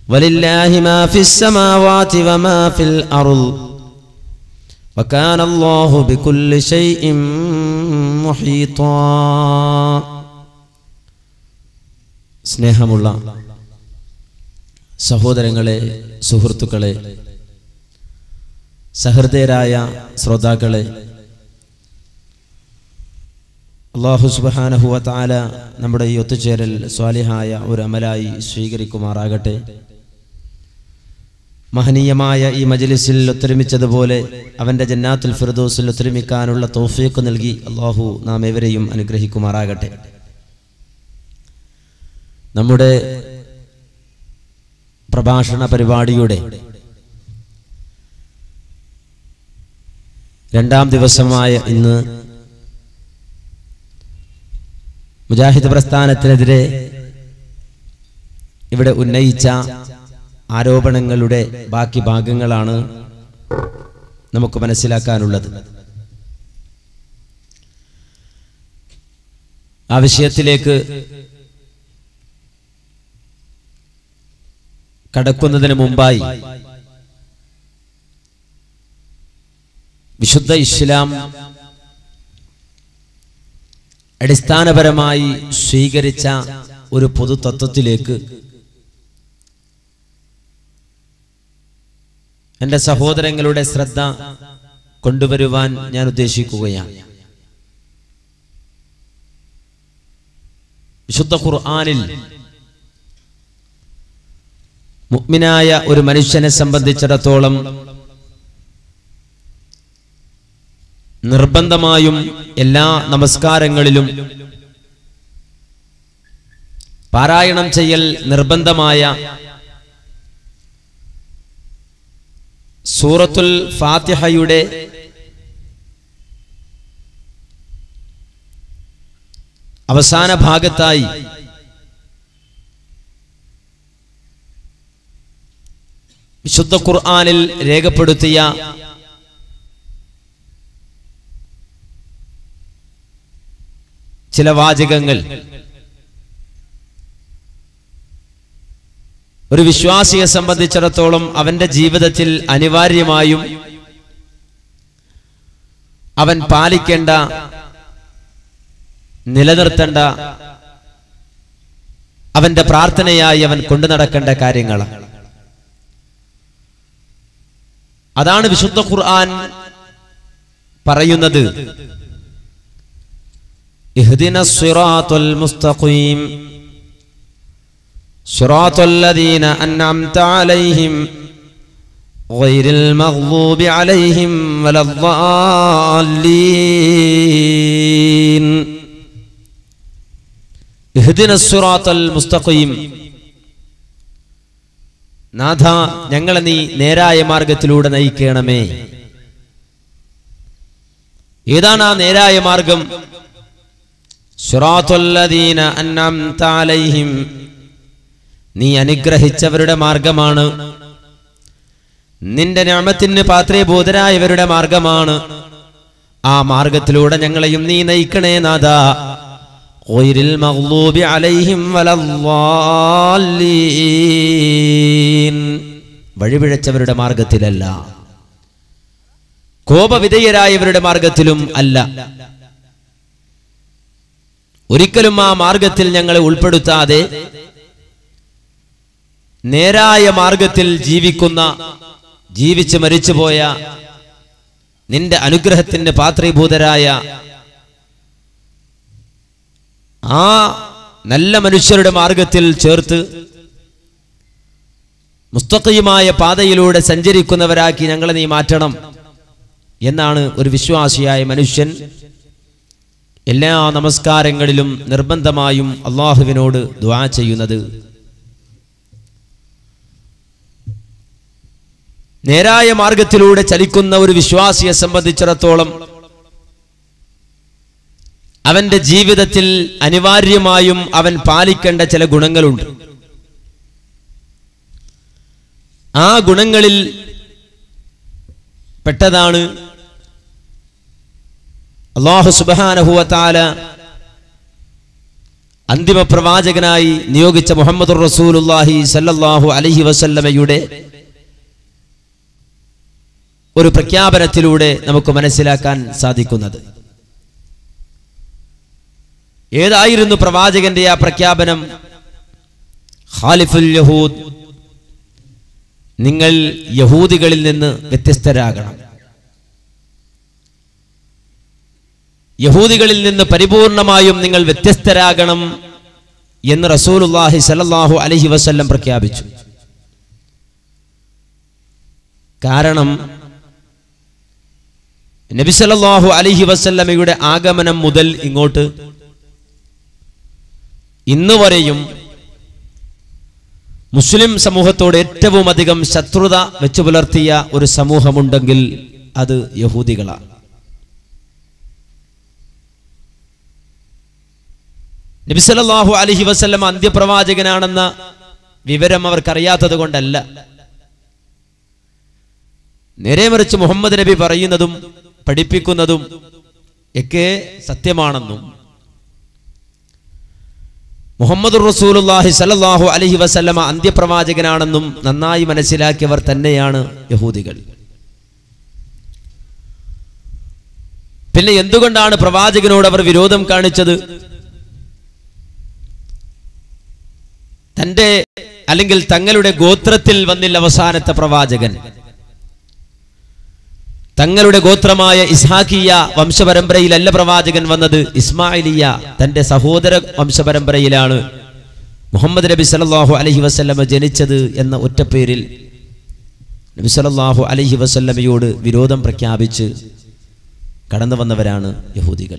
ولله ما في السماوات وما في الأرض وكان الله بكل شيء محيطا സ്നേഹമുള്ള സഹോദരങ്ങളെ സുഹൃത്തുക്കളെ സഹൃദയരായ ശ്രോതാക്കളെ അള്ളാഹു സുബാനഹുവ താല നമ്മുടെ ഈ ഒത്തുചേരൽ സ്വാലിഹായ ഒരു അമലായി സ്വീകരിക്കുമാറാകട്ടെ മഹനീയമായ ഈ മജലിസിൽ ഒത്തൊരുമിച്ചതുപോലെ അവൻ്റെ ജന്നാത്തുൽ ഫിർദോസിൽ ഒത്തൊരുമിക്കാനുള്ള തോഫീക്ക് നൽകി അള്ളാഹു നാം ഏവരെയും അനുഗ്രഹിക്കുമാറാകട്ടെ നമ്മുടെ പ്രഭാഷണ പരിപാടിയുടെ രണ്ടാം ദിവസമായ ഇന്ന് മുജാഹിദ് പ്രസ്ഥാനത്തിനെതിരെ ഇവിടെ ഉന്നയിച്ച ആരോപണങ്ങളുടെ ബാക്കി ഭാഗങ്ങളാണ് നമുക്ക് മനസ്സിലാക്കാനുള്ളത് ആ വിഷയത്തിലേക്ക് കടക്കുന്നതിന് മുമ്പായി വിശുദ്ധ ഇസ്ലാം അടിസ്ഥാനപരമായി സ്വീകരിച്ച ഒരു പൊതു തത്വത്തിലേക്ക് എൻ്റെ സഹോദരങ്ങളുടെ ശ്രദ്ധ കൊണ്ടുവരുവാൻ ഞാൻ ഉദ്ദേശിക്കുകയാണ് വിശുദ്ധ ഖുർആനിൽ മുഗ്മിനായ ഒരു മനുഷ്യനെ സംബന്ധിച്ചിടത്തോളം നിർബന്ധമായും എല്ലാ നമസ്കാരങ്ങളിലും പാരായണം ചെയ്യൽ നിർബന്ധമായ സൂറത്തുൽ ഫാത്തിഹയുടെ അവസാന ഭാഗത്തായി വിശുദ്ധ ഖുർആനിൽ രേഖപ്പെടുത്തിയ ചില വാചകങ്ങൾ ഒരു വിശ്വാസിയെ സംബന്ധിച്ചിടത്തോളം അവന്റെ ജീവിതത്തിൽ അനിവാര്യമായും അവൻ പാലിക്കേണ്ട നിലനിർത്തേണ്ട അവന്റെ പ്രാർത്ഥനയായി അവൻ കൊണ്ടു നടക്കേണ്ട കാര്യങ്ങളാണ് അതാണ് വിശുദ്ധ ഖുർആൻ പറയുന്നത് اهدنا الصراط المستقيم صراط الذين أنعمت عليهم غير المغضوب عليهم ولا الضالين اهدنا الصراط المستقيم നാഥ ഞങ്ങളെ നീ നേരായ മാർഗത്തിലൂടെ നയിക്കണമേ ഏതാണ് ആ നേരായ മാർഗം സിറാത്തുല്ലദീന അൻഅംത അലൈഹിം നീ അനുഗ്രഹിച്ചവരുടെ മാർഗമാണ് നിന്റെ ഞാമത്തിന് പാത്രീഭൂതരായവരുടെ മാർഗമാണ് ആ മാർഗത്തിലൂടെ ഞങ്ങളെയും നീ നയിക്കണേ നാഥ ഗൈറിൽ മഗ്ലൂബി അലൈഹിം വലദ്ദാല്ലീൻ വഴിപിഴച്ചവരുടെ മാർഗത്തിലല്ല കോപവിധേയരായവരുടെ മാർഗത്തിലും അല്ല ഒരിക്കലും ആ മാർഗത്തിൽ ഞങ്ങളെ ഉൾപ്പെടുത്താതെ നേരായ മാർഗത്തിൽ ജീവിക്കുന്ന ജീവിച്ച് മരിച്ചുപോയ നിന്റെ അനുഗ്രഹത്തിന്റെ പാത്രീഭൂതരായ ആ നല്ല മനുഷ്യരുടെ മാർഗത്തിൽ ചേർത്ത് മുസ്തഖയുമായ പാതയിലൂടെ സഞ്ചരിക്കുന്നവരാക്കി ഞങ്ങളെ നീ മാറ്റണം എന്നാണ് ഒരു വിശ്വാസിയായ മനുഷ്യൻ എല്ലാ നമസ്കാരങ്ങളിലും നിർബന്ധമായും അള്ളാഹുവിനോട് ദ്വാ ചെയ്യുന്നത് നേരായ മാർഗത്തിലൂടെ ചലിക്കുന്ന ഒരു വിശ്വാസിയെ സംബന്ധിച്ചിടത്തോളം അവന്റെ ജീവിതത്തിൽ അനിവാര്യമായും അവൻ പാലിക്കേണ്ട ചില ഗുണങ്ങളുണ്ട് ആ ഗുണങ്ങളിൽ പെട്ടതാണ് അള്ളാഹു സുബാനഹുവത്താല അന്തിമ പ്രവാചകനായി നിയോഗിച്ച മുഹമ്മദ് റസൂലുല്ലാഹി സല്ലല്ലാഹു അലൈഹി വസല്ലമയുടെ ഒരു പ്രഖ്യാപനത്തിലൂടെ നമുക്ക് മനസ്സിലാക്കാൻ സാധിക്കുന്നത് ഏതായിരുന്നു പ്രവാചകന്റെ ആ പ്രഖ്യാപനം ഖാലിഫുൽ യഹൂദ് നിങ്ങൾ യഹൂദികളിൽ നിന്ന് വ്യത്യസ്തരാകണം യഹൂദികളിൽ നിന്ന് പരിപൂർണമായും നിങ്ങൾ വ്യത്യസ്തരാകണം എന്ന് റസൂലുല്ലാഹി സല്ലല്ലാഹു അലൈഹി വസല്ലം പ്രഖ്യാപിച്ചു കാരണം നബി സല്ലല്ലാഹു അലൈഹി വസല്ലമയുടെ ആഗമനം മുതൽ ഇങ്ങോട്ട് ഇന്ന് വരെയും മുസ്ലിം സമൂഹത്തോട് ഏറ്റവും അധികം ശത്രുത വെച്ചു പുലർത്തിയ ഒരു സമൂഹമുണ്ടെങ്കിൽ അത് യഹൂദികളാണ് നബിസലല്ലാഹു അലഹി വസ്ല്ലം അന്ത്യപ്രവാചകനാണെന്ന വിവരം അവർക്കറിയാത്തത് കൊണ്ടല്ല നേരെ മറിച്ച് മുഹമ്മദ് നബി പറയുന്നതും പഠിപ്പിക്കുന്നതും ഒക്കെ സത്യമാണെന്നും മുഹമ്മദ് റസൂലുല്ലാഹി സല്ലല്ലാഹു അലൈഹി വസല്ലമ അന്ത്യപ്രവാചകനാണെന്നും നന്നായി മനസ്സിലാക്കിയവർ തന്നെയാണ് യഹൂദികൾ പിന്നെ എന്തുകൊണ്ടാണ് പ്രവാചകനോട് അവർ വിരോധം കാണിച്ചത് തന്റെ അല്ലെങ്കിൽ തങ്ങളുടെ ഗോത്രത്തിൽ വന്നില്ല അവസാനത്തെ പ്രവാചകൻ തങ്ങളുടെ ഗോത്രമായ ഇസ്ഹാഖിയ വംശപരമ്പരയിലല്ല പ്രവാചകൻ വന്നത് ഇസ്മായിലിയ തന്റെ സഹോദര വംശപരമ്പരയിലാണ് മുഹമ്മദ് നബി സല്ലല്ലാഹു അലൈഹി വസല്ലമ ജനിച്ചത് എന്ന ഒറ്റപ്പേരിൽ നബി സല്ലല്ലാഹു അലൈഹി വസല്ലമയോട് വിരോധം പ്രഖ്യാപിച്ച് കടന്നു വന്നവരാണ് യഹൂദികൾ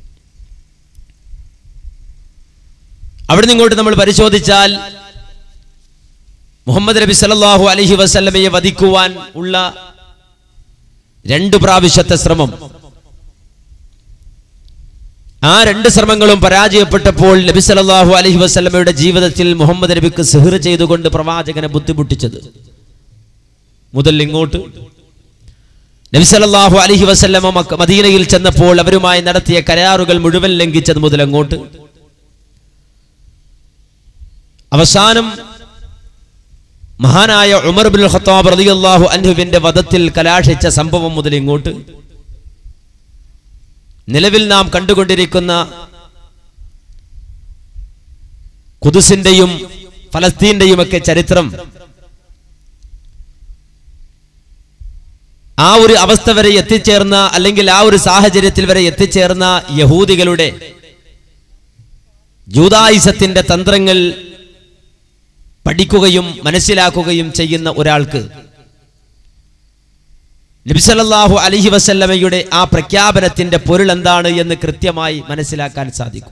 അവിടുന്ന് ഇങ്ങോട്ട് നമ്മൾ പരിശോധിച്ചാൽ മുഹമ്മദ് നബി സല്ലല്ലാഹു അലൈഹി വസല്ലമയെ വധിക്കുവാൻ ഉള്ള രണ്ട് പ്രാവശ്യത്തെ ശ്രമം ആ രണ്ട് ശ്രമങ്ങളും പരാജയപ്പെട്ടപ്പോൾ നബി സല്ലല്ലാഹു അലൈഹി വസല്ലമയുടെ ജീവിതത്തിൽ മുഹമ്മദ് നബിക്ക് സിഹർ ചെയ്തുകൊണ്ട് പ്രവാചകനെ ബുദ്ധിമുട്ടിച്ചത് മുതൽ ഇങ്ങോട്ട് നബി സല്ലല്ലാഹു അലൈഹി വസല്ലമ മക്ക- മദീനയിൽ ചെന്നപ്പോൾ അവരുമായി നടത്തിയ കരാറുകൾ മുഴുവൻ ലംഘിച്ചത് മുതൽ അങ്ങോട്ട് അവസാനം മഹാനായ ഉമർ ബിൻ ഖത്താബ് റളിയല്ലാഹു അൻഹുവിന്റെ വധത്തിൽ കലാശിച്ച സംഭവം മുതൽ ഇങ്ങോട്ട് നിലവിൽ നാം കണ്ടുകൊണ്ടിരിക്കുന്ന കുതുസിന്റെയും ഫലസ്തീന്റെയും ഒക്കെ ചരിത്രം ആ ഒരു അവസ്ഥ വരെ എത്തിച്ചേർന്ന അല്ലെങ്കിൽ ആ ഒരു സാഹചര്യത്തിൽ വരെ എത്തിച്ചേർന്ന യഹൂദികളുടെ ജൂതായുസത്തിന്റെ തന്ത്രങ്ങൾ പഠിക്കുകയും മനസ്സിലാക്കുകയും ചെയ്യുന്ന ഒരാൾക്ക് നബിസലല്ലാഹു അലഹി വസല്ലമയുടെ ആ പ്രഖ്യാപനത്തിന്റെ പൊരുൾ എന്താണ് എന്ന് കൃത്യമായി മനസ്സിലാക്കാൻ സാധിക്കും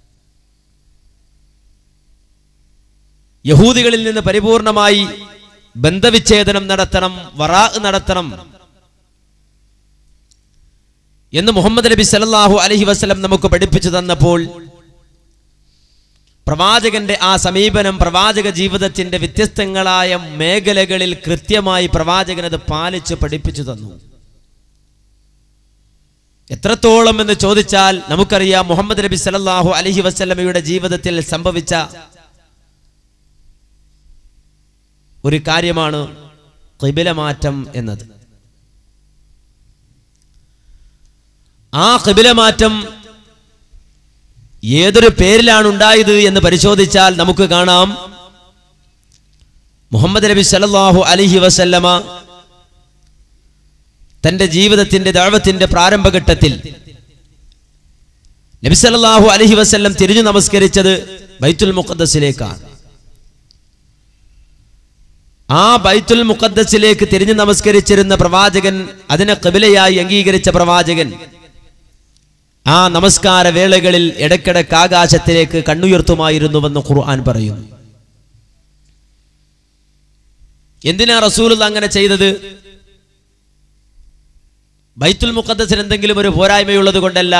യഹൂദികളിൽ നിന്ന് പരിപൂർണമായി ബന്ധവിച്ഛേദനം നടത്തണം വറാ നടത്തണം എന്ന് മുഹമ്മദ് നബി സല്ലല്ലാഹു അലൈഹി വസല്ലം നമുക്ക് പഠിപ്പിച്ചു തന്നപ്പോൾ പ്രവാചകന്റെ ആ സമീപനം പ്രവാചക ജീവിതത്തിന്റെ വ്യത്യസ്തങ്ങളായ മേഖലകളിൽ കൃത്യമായി പ്രവാചകൻ അത് പാലിച്ച് പഠിപ്പിച്ചു തന്നു എത്രത്തോളം എന്ന് ചോദിച്ചാൽ നമുക്കറിയാം മുഹമ്മദ് നബി സല്ലല്ലാഹു അലൈഹി വസല്ലമയുടെ ജീവിതത്തിൽ സംഭവിച്ച ഒരു കാര്യമാണ് കിബിലമാറ്റം എന്നത് ആ കിബിലമാറ്റം ഏതൊരു പേരിലാണ് ഉണ്ടായത് എന്ന് പരിശോധിച്ചാൽ നമുക്ക് കാണാം മുഹമ്മദ് നബി സല്ലല്ലാഹു അലൈഹി വസല്ലമ തന്റെ ജീവിതത്തിന്റെ ദഴവത്തിന്റെ പ്രാരംഭഘട്ടത്തിൽ നബി സല്ലല്ലാഹു അലൈഹി വസല്ലം തിരിഞ്ഞു നമസ്കരിച്ചത് ബൈത്തുൽ മുഖദ്ദസിലേക്കാണ് ആ ബൈത്തുൽ മുഖദ്ദസിലേക്ക് തിരിഞ്ഞു നമസ്കരിച്ചിരുന്ന പ്രവാചകൻ അതിനെ കബിലയായി അംഗീകരിച്ച പ്രവാചകൻ ആ നമസ്കാര വേളകളിൽ ഇടയ്ക്കിടയ്ക്ക് ആകാശത്തിലേക്ക് കണ്ണുയർത്തുമായിരുന്നുവെന്ന് ഖുർആൻ പറയുന്നു എന്തിനാ റസൂൽ അങ്ങനെ ചെയ്തത് ബൈത്തുൽ മുഖദ്ദസിന് എന്തെങ്കിലും ഒരു പോരായ്മയുള്ളത് കൊണ്ടല്ല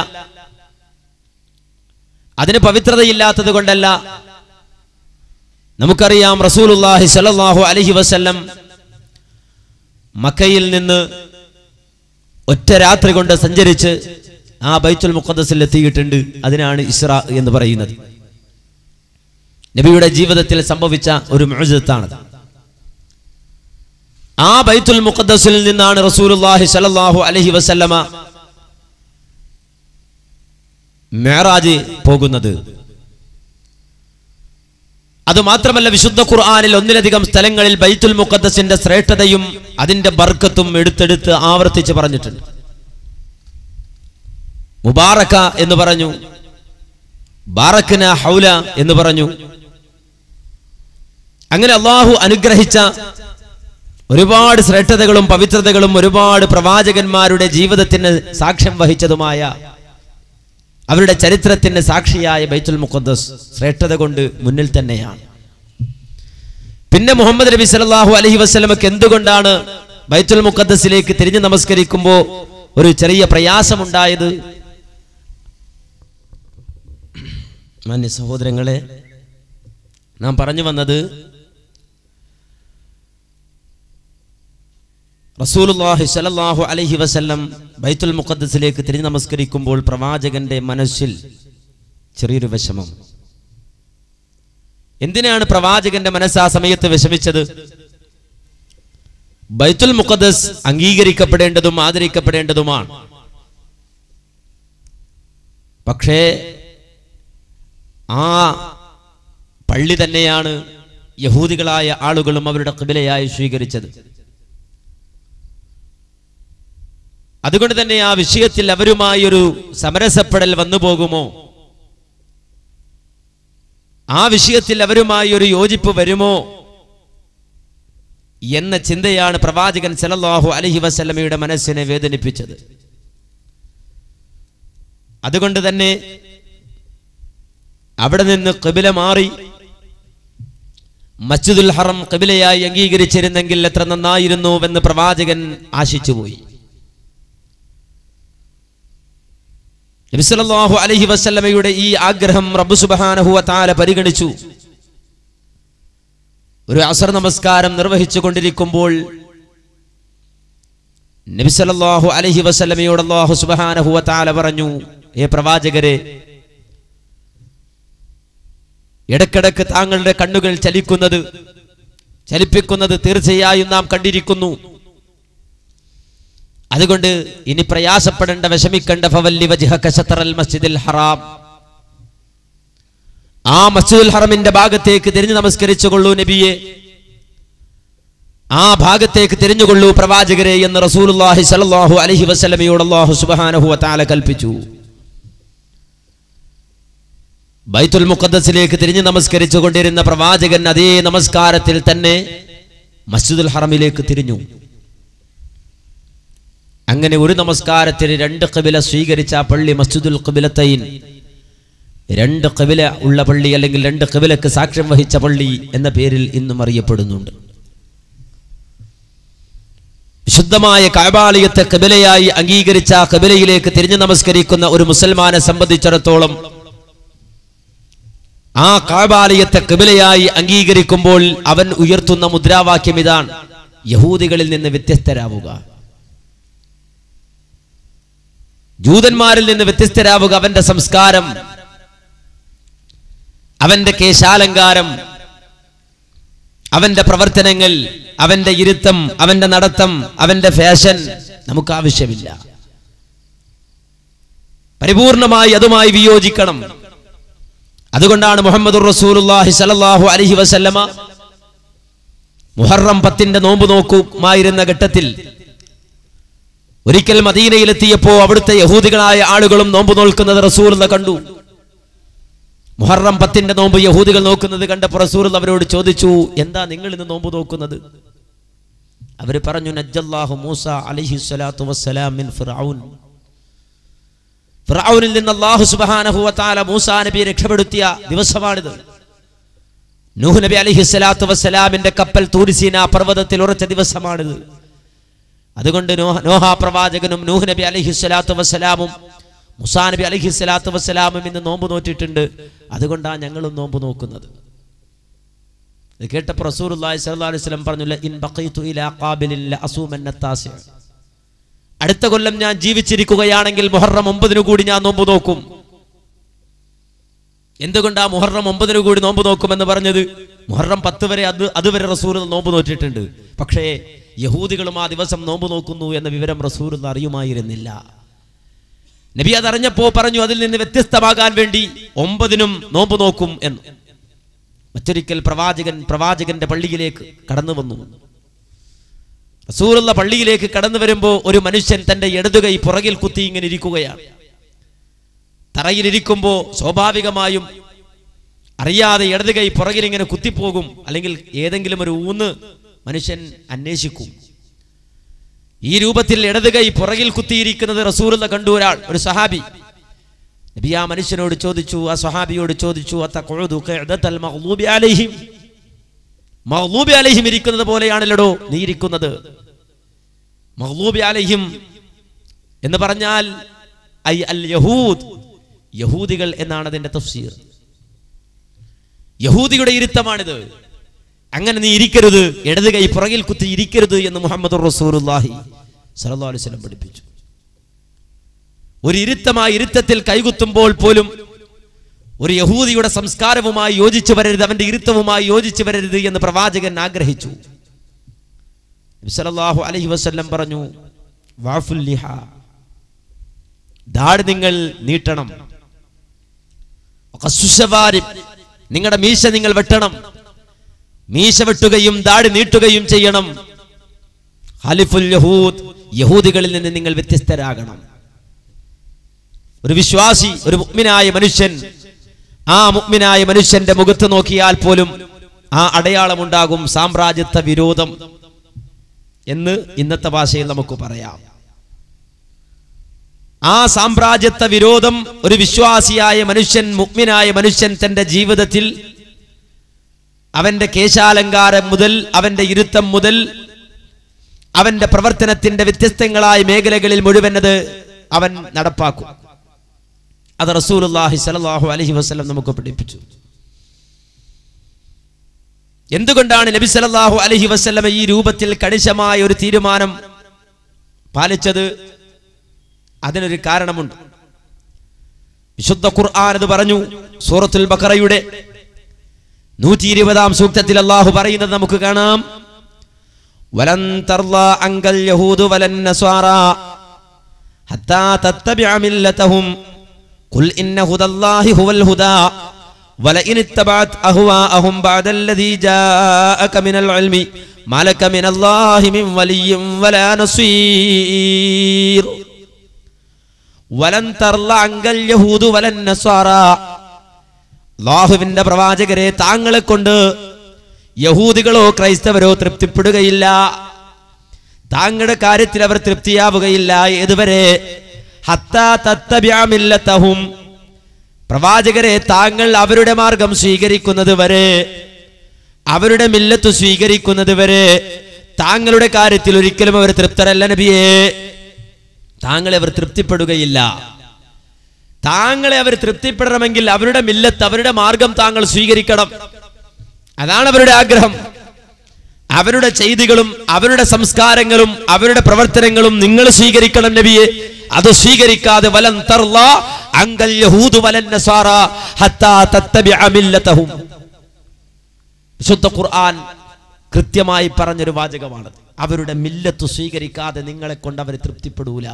അതിന് പവിത്രതയില്ലാത്തത് കൊണ്ടല്ല നമുക്കറിയാം റസൂലുല്ലാഹി സ്വല്ലല്ലാഹു അലൈഹി വസല്ലം മക്കയിൽ നിന്ന് ഒറ്റ രാത്രി കൊണ്ട് സഞ്ചരിച്ച് ആ ബൈത്തുൽ മുഖദ്ദസിൽ എത്തിയിട്ടുണ്ട് അതിനാണ് ഇസ്ര എന്ന് പറയുന്നത് നബിയുടെ ജീവിതത്തിൽ സംഭവിച്ച ഒരു മുഴുജത്താണ് ആ ബൈത്തുൽ മുഖദ്ദസിൽ നിന്നാണ് റസൂലുള്ളാഹി സ്വല്ലല്ലാഹു അലൈഹി വസല്ലമ മേറാജ് പോകുന്നത് അതുമാത്രമല്ല വിശുദ്ധ ഖുർആനിൽ ഒന്നിലധികം സ്ഥലങ്ങളിൽ ബൈത്തുൽ മുഖദ്ദസിന്റെ ശ്രേഷ്ഠതയും അതിന്റെ ബർക്കത്തും എടുത്തെടുത്ത് ആവർത്തിച്ച് പറഞ്ഞിട്ടുണ്ട് മുബാറക്ക എന്ന് പറഞ്ഞു ബാറക്കന ഹൗല എന്ന് പറഞ്ഞു അങ്ങനെ അള്ളാഹു അനുഗ്രഹിച്ച ഒരുപാട് ശ്രേഷ്ഠതകളും പവിത്രതകളും ഒരുപാട് പ്രവാചകന്മാരുടെ ജീവിതത്തിന് സാക്ഷ്യം വഹിച്ചതുമായ അവരുടെ ചരിത്രത്തിന് സാക്ഷിയായ ബൈത്തുൽ മുഖദ്ദസ് ശ്രേഷ്ഠത കൊണ്ട് മുന്നിൽ തന്നെയാണ് പിന്നെ മുഹമ്മദ് നബി സല്ലല്ലാഹു അലൈഹി വസല്ലമക്ക് എന്തുകൊണ്ടാണ് ബൈത്തുൽ മുഖദ്ദസിലേക്ക് തിരിഞ്ഞു നമസ്കരിക്കുമ്പോൾ ഒരു ചെറിയ പ്രയാസമുണ്ടായത് മാന്യ സഹോദരങ്ങളെ നാം പറഞ്ഞു വന്നത് റസൂലുള്ളാഹി സ്വല്ലല്ലാഹു അലൈഹി വസല്ലം ബൈത്തുൽ മുഖദ്ദസിലേക്ക് തിരിഞ്ഞു നമസ്കരിക്കുമ്പോൾ പ്രവാചകന്റെ മനസ്സിൽ ചെറിയൊരു വിഷമം എന്തിനാണ് പ്രവാചകന്റെ മനസ്സ് ആ സമയത്ത് വിഷമിച്ചത് ബൈത്തുൽ മുഖദ്ദസ് അംഗീകരിക്കപ്പെടേണ്ടതും ആദരിക്കപ്പെടേണ്ടതുമാണ് പക്ഷേ ആ പള്ളി തന്നെയാണ് യഹൂദികളായ ആളുകളും അവരുടെ കിബിലയായി സ്വീകരിച്ചത് അതുകൊണ്ട് തന്നെ ആ വിഷയത്തിൽ അവരുമായി ഒരു സമരസപ്പെടൽ വന്നു പോകുമോ ആ വിഷയത്തിൽ അവരുമായി ഒരു യോജിപ്പ് വരുമോ എന്ന ചിന്തയാണ് പ്രവാചകൻ സല്ലല്ലാഹു അലൈഹി വസല്ലമയുടെ മനസ്സിനെ വേദനിപ്പിച്ചത് അതുകൊണ്ട് തന്നെ അവിടെ നിന്ന് കിബില മാറി മസ്ജിദുൽ ഹറം കിബിലയായി അംഗീകരിച്ചിരുന്നെങ്കിൽ എത്ര നന്നായിരുന്നുവെന്ന് പ്രവാചകൻ ആശിച്ചുപോയി നബിസല്ലാഹു അലഹി വസല്ലമയുടെ ഈ ആഗ്രഹം റബ്ബു സുബ്ഹാനഹു വതആല പരിഗണിച്ചു ഒരു അസർ നമസ്കാരം നിർവഹിച്ചു കൊണ്ടിരിക്കുമ്പോൾ നബിസല്ലാഹു അലഹി വസല്ലമയോട് അല്ലാഹു സുബ്ഹാനഹു വതആല പറഞ്ഞു ഏ പ്രവാചകരെ ഇടക്കിടക്ക് താങ്കളുടെ കണ്ണുകൾ ചലിക്കുന്നത് ചലിപ്പിക്കുന്നത് തീർച്ചയായും നാം കണ്ടിരിക്കുന്നു അതുകൊണ്ട് ഇനി പ്രയാസപ്പെടേണ്ട വിഷമിക്കേണ്ട ഫവല്ലി വജ്ഹക ശത്റൽ മസ്ജിദിൽ ഹറാം ആ മസ്ജിദുൽ ഹറമിന്റെ ഭാഗത്തേക്ക് തിരിഞ്ഞു നമസ്കരിച്ചുകൊള്ളൂ നബിയെ ആ ഭാഗത്തേക്ക് തിരിഞ്ഞുകൊള്ളൂ പ്രവാചകരെ എന്ന് റസൂലുള്ളാഹി സ്വല്ലല്ലാഹു അലൈഹി വസല്ലമയോട് അല്ലാഹു സുബ്ഹാനഹു വതആല കൽപ്പിച്ചു ബൈത്തുൽ മുഖദ്ദസിലേക്ക് തിരിഞ്ഞു നമസ്കരിച്ചു കൊണ്ടിരുന്ന പ്രവാചകൻ അതേ നമസ്കാരത്തിൽ തന്നെ മസ്ജിദുൽ ഹറമിലേക്ക് തിരിഞ്ഞു അങ്ങനെ ഒരു നമസ്കാരത്തിന് രണ്ട് കബില സ്വീകരിച്ച ആ പള്ളി മസ്ജിദുൽ കബിലത്തൈൻ രണ്ട് കബില ഉള്ള പള്ളി അല്ലെങ്കിൽ രണ്ട് കബിലക്ക് സാക്ഷ്യം വഹിച്ച പള്ളി എന്ന പേരിൽ ഇന്നും അറിയപ്പെടുന്നുണ്ട് വിശുദ്ധമായ കബാലയത്തെ കബിലയായി അംഗീകരിച്ച ആ കബിലയിലേക്ക് തിരിഞ്ഞു നമസ്കരിക്കുന്ന ഒരു മുസൽമാനെ സംബന്ധിച്ചിടത്തോളം ആ കാബാലയത്തെ കിബിലയായി അംഗീകരിക്കുമ്പോൾ അവൻ ഉയർത്തുന്ന മുദ്രാവാക്യം ഇതാണ് യഹൂദികളിൽ നിന്ന് വ്യത്യസ്തരാവുക ജൂതന്മാരിൽ നിന്ന് വ്യത്യസ്തരാവുക അവന്റെ സംസ്കാരം അവന്റെ കേശാലങ്കാരം അവന്റെ പ്രവർത്തനങ്ങൾ അവന്റെ ഇരുത്തം അവന്റെ നടത്തം അവന്റെ ഫാഷൻ നമുക്ക് ആവശ്യമില്ല പരിപൂർണമായി അതുമായി വിയോജിക്കണം അതുകൊണ്ടാണ് മുഹമ്മദ് റസൂലുള്ളാഹി സ്വല്ലല്ലാഹു അലൈഹി വസല്ലമ മുഹറം പത്തിന്റെ നോമ്പ് നോക്കുമായിരുന്ന ഘട്ടത്തിൽ ഒരിക്കൽ മദീനയിലെത്തിയപ്പോ അവിടുത്തെ യഹൂദികളായ ആളുകളും നോമ്പ് നോൽക്കുന്നത് റസൂൽ കണ്ടു മുഹറം പത്തിന്റെ നോമ്പ് യഹൂദികൾ നോക്കുന്നത് കണ്ടപ്പോൾ റസൂൽ അവരോട് ചോദിച്ചു എന്താ നിങ്ങൾ ഇന്ന് നോമ്പ് നോക്കുന്നത് അവർ പറഞ്ഞു നജ്ജല്ലാഹു മൂസ അലൈഹി സ്വലാത്തു വസ്സലാം മിൻ ഫിർഔൻ ഫിർഔനിൽ നിന്ന് അല്ലാഹു സുബ്ഹാനഹു വതആല മൂസാ നബിയെ രക്ഷപ്പെടുത്തിയ ദിവസമാണിത് നൂഹ് നബി അലൈഹി സ്വലാത്തു വസ്സലാമിന്റെ കപ്പൽ തൂരിസീന പർവ്വതത്തിൽ ഉറച്ച ദിവസമാണിത് അതുകൊണ്ട് നോഹ നോഹ പ്രവാചകനും നൂഹ് നബി അലൈഹി സ്വലാത്തു വസ്സലാമും മുസാ നബി അലൈഹി സ്വലാത്തു വസ്സലാമും ഇന്ന് നോമ്പ് നോറ്റിട്ടുണ്ട് അതുകൊണ്ടാണ് ഞങ്ങളും നോമ്പ് നോക്കുന്നത് ഇത് കേട്ടപ്പോൾ റസൂലുള്ളാഹി സ്വല്ലല്ലാഹു അലൈഹി വസല്ലം പറഞ്ഞു ഇൻ ബഖൈതു ഇലാ ഖാബിലിൻ ലഅസൂമന്ന താസിഅ അടുത്ത കൊല്ലം ഞാൻ ജീവിച്ചിരിക്കുകയാണെങ്കിൽ മുഹറം ഒമ്പതിനു കൂടി ഞാൻ നോമ്പ് നോക്കും എന്തുകൊണ്ടാ മുഹറം ഒമ്പതിനു കൂടി നോമ്പ് നോക്കുമെന്ന് പറഞ്ഞത് മുഹറം പത്ത് വരെ അത് അതുവരെ റസൂർ നോമ്പ് നോറ്റിട്ടുണ്ട് പക്ഷേ യഹൂദികളും ആ ദിവസം നോമ്പ് നോക്കുന്നു എന്ന വിവരം റസൂർ അറിയുമായിരുന്നില്ല നബി അതറിഞ്ഞപ്പോ പറഞ്ഞു അതിൽ നിന്ന് വ്യത്യസ്തമാകാൻ വേണ്ടി ഒമ്പതിനും നോമ്പ് നോക്കും എന്ന് മറ്റൊരിക്കൽ പ്രവാചകൻ പ്രവാചകന്റെ പള്ളിയിലേക്ക് കടന്നു വന്നു റസൂറുള്ള പള്ളിയിലേക്ക് കടന്നു വരുമ്പോ ഒരു മനുഷ്യൻ തന്റെ ഇടതുകൈ പുറകിൽ കുത്തി ഇങ്ങനെ ഇരിക്കുകയാണ് തറയിലിരിക്കുമ്പോ സ്വാഭാവികമായും അറിയാതെ ഇടത് കൈ പുറകിൽ ഇങ്ങനെ കുത്തിപ്പോകും അല്ലെങ്കിൽ ഏതെങ്കിലും ഒരു ഊന്ന് മനുഷ്യൻ അന്വേഷിക്കും ഈ രൂപത്തിൽ ഇടത് കൈ പുറകിൽ കുത്തിയിരിക്കുന്നത് റസൂലുള്ള കണ്ടു ഒരാൾ ഒരു സഹാബി നബി ആ മനുഷ്യനോട് ചോദിച്ചു ആ സഹാബിയോട് ചോദിച്ചു "അത്തഖഉദു ഖിഅദത്തൽ മഗ്ലൂബി അലൈഹിം മഗ്ലൂബി അലൈഹിം ഇരിക്കുന്നത് പോലെയാണല്ലോ നീ ഇരിക്കുന്നത് മഗ്ലൂബി അലൈഹിം എന്ന് പറഞ്ഞാൽ ഐ അൽ യഹൂദ് യഹൂദികൾ എന്നാണ് അതിന്റെ തഫ്സീർ യഹൂദിയുടെ ഇരുത്തമാണിത് അങ്ങനെ നീ ഇരിക്കരുത് ഇടത് കൈ പുറകിൽ കുത്തി ഇരിക്കരുത് എന്ന് മുഹമ്മദ് റസൂലുള്ളാഹി സല്ലല്ലാഹു അലൈഹി വസല്ലം പഠിപ്പിച്ചു ഒരു ഇരുത്തമായി ഇരുത്തത്തിൽ കൈകുത്തുമ്പോൾ പോലും ഒരു യഹൂദിയുടെ സംസ്കാരവുമായി യോജിച്ചു വരരുത് അവന്റെ ഇരുത്തവുമായി യോജിച്ചു വരരുത് എന്ന് പ്രവാചകൻ ആഗ്രഹിച്ചു നബി സല്ലല്ലാഹു അലൈഹി വസല്ലം പറഞ്ഞു വാഫുൽ ലിഹ ദാട് നിങ്ങൾ നീട്ടണം വഖസ്സുശവാരിബ്, നിങ്ങളുടെ മീശ നിങ്ങൾ വെട്ടണം മീശ വെട്ടുകയും ദാടി നീട്ടുകയും ചെയ്യണം ഖാലിഫുൽ യഹൂദ് യഹൂദികളിൽ നിന്ന് നിങ്ങൾ വ്യത്യസ്തരാകണം ഒരു വിശ്വാസി ഒരു മുഗ്മിനായ മനുഷ്യൻ ആ മുഗ്മിനായ മനുഷ്യന്റെ മുഖത്ത് നോക്കിയാൽ പോലും ആ അടയാളമുണ്ടാകും സാമ്രാജ്യത്വ വിരോധം എന്ന് ഇന്നത്തെ ഭാഷയിൽ നമുക്ക് പറയാം ആ സാമ്രാജ്യത്വ വിരോധം ഒരു വിശ്വാസിയായ മനുഷ്യൻ മുഗ്മിനായ മനുഷ്യൻ തന്റെ ജീവിതത്തിൽ അവന്റെ കേശാലങ്കാരം മുതൽ അവന്റെ ഇരുത്തം മുതൽ അവന്റെ പ്രവർത്തനത്തിന്റെ വ്യത്യസ്തങ്ങളായ മേഖലകളിൽ മുഴുവൻ അത് അവൻ നടപ്പാക്കും അത് റസൂലുള്ളാഹി സ്വല്ലല്ലാഹു അലൈഹി വസല്ലം നമുക്ക് പഠിപ്പിച്ചു എന്തുകൊണ്ടാണ് നബി സല്ലല്ലാഹു അലൈഹി വസല്ലം ഈ രൂപത്തിൽ കണിശമായ ഒരു തീരുമാനം പാലിച്ചത് അതിനൊരു കാരണമുണ്ട് വിശുദ്ധ ഖുർആൻ അത് പറഞ്ഞു സൂറത്തുൽ ബഖറയുടെ നൂറ്റി ഇരുപതാം സൂക്തത്തിൽ അള്ളാഹു പറയുന്നത് നമുക്ക് കാണാം വലൻ തർള അങ്കൽ യഹൂദു വലൻ നസ്വാറ ഹത്താ തത്തബിഅ മില്ലതഹും ഖുൽ ഇന്ന ഹുദല്ലാഹി ഹുവൽ ഹുദാ ولئن اتبعت أهواءهم بعد الذي جاءك من العلم ما لك من الله من ولي ولا نصير വലൻ തർല അങ്കൽ യഹൂദു വലൻ നസ്വാറ അള്ളാഹുവിന്റെ പ്രവാചകരെ താങ്കളെ കൊണ്ട് യഹൂദികളോ ക്രൈസ്തവരോ തൃപ്തിപ്പെടുകയില്ല താങ്കളുടെ കാര്യത്തിൽ അവർ തൃപ്തിയാവുകയില്ല ഏതുവരെ ഹത്താ തത്തബ്യാമില്ലത്തഹും പ്രവാചകരെ താങ്കൾ അവരുടെ മാർഗം സ്വീകരിക്കുന്നത് വരെ അവരുടെ മില്ലത്ത് സ്വീകരിക്കുന്നത് വരെ താങ്കളുടെ കാര്യത്തിൽ ഒരിക്കലും അവർ തൃപ്തരല്ല നബിയേ താങ്കളെ അവർ തൃപ്തിപ്പെടുകയില്ല താങ്കളെ അവർ തൃപ്തിപ്പെടണമെങ്കിൽ അവരുടെ മില്ലത്ത് അവരുടെ മാർഗം താങ്കൾ സ്വീകരിക്കണം അതാണ് അവരുടെ ആഗ്രഹം അവരുടെ ചെയ്തികളും അവരുടെ സംസ്കാരങ്ങളും അവരുടെ പ്രവർത്തനങ്ങളും നിങ്ങൾ സ്വീകരിക്കണം നബിയെ അത് സ്വീകരിക്കാതെ വലൻ തർല അങ്കൽ യഹൂദു വലൻ നസാറ ഹത്താ തത്തബിഅ മില്ലതഹും വിശുദ്ധ ഖുർആൻ കൃത്യമായി പറഞ്ഞൊരു വാചകമാണ് അവരുടെ മില്ലത്ത് സ്വീകരിക്കാതെ നിങ്ങളെ കൊണ്ട് അവർ തൃപ്തിപ്പെടൂല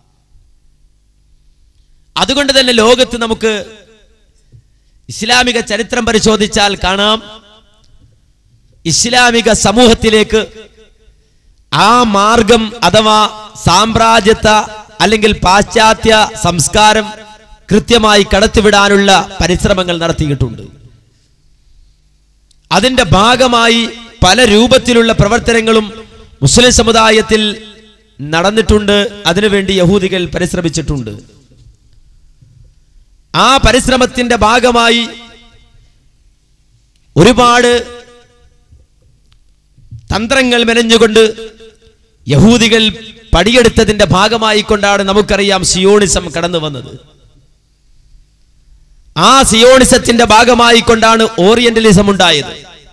അതുകൊണ്ട് തന്നെ ലോകത്ത് നമുക്ക് ഇസ്ലാമിക ചരിത്രം പരിശോധിച്ചാൽ കാണാം ഇസ്ലാമിക സമൂഹത്തിലേക്ക് ആ മാർഗം അഥവാ സാമ്രാജ്യത്വ അല്ലെങ്കിൽ പാശ്ചാത്യ സംസ്കാരം കൃത്യമായി കടത്തിവിടാനുള്ള പരിശ്രമങ്ങൾ നടത്തിയിട്ടുണ്ട് അതിന്റെ ഭാഗമായി പല രൂപത്തിലുള്ള പ്രവർത്തനങ്ങളും മുസ്ലിം സമുദായത്തിൽ നടന്നിട്ടുണ്ട് അതിനുവേണ്ടി യഹൂദികൾ പരിശ്രമിച്ചിട്ടുണ്ട് ആ പരിശ്രമത്തിന്റെ ഭാഗമായി ഒരുപാട് തന്ത്രങ്ങൾ മെനഞ്ഞുകൊണ്ട് യഹൂദികൾ പടിയെടുത്തതിന്റെ ഭാഗമായി കൊണ്ടാണ് നമുക്കറിയാം സിയോണിസം കടന്നു വന്നത് ആ സിയോണിസത്തിന്റെ ഭാഗമായി കൊണ്ടാണ് ഓറിയന്റലിസം ഉണ്ടായത്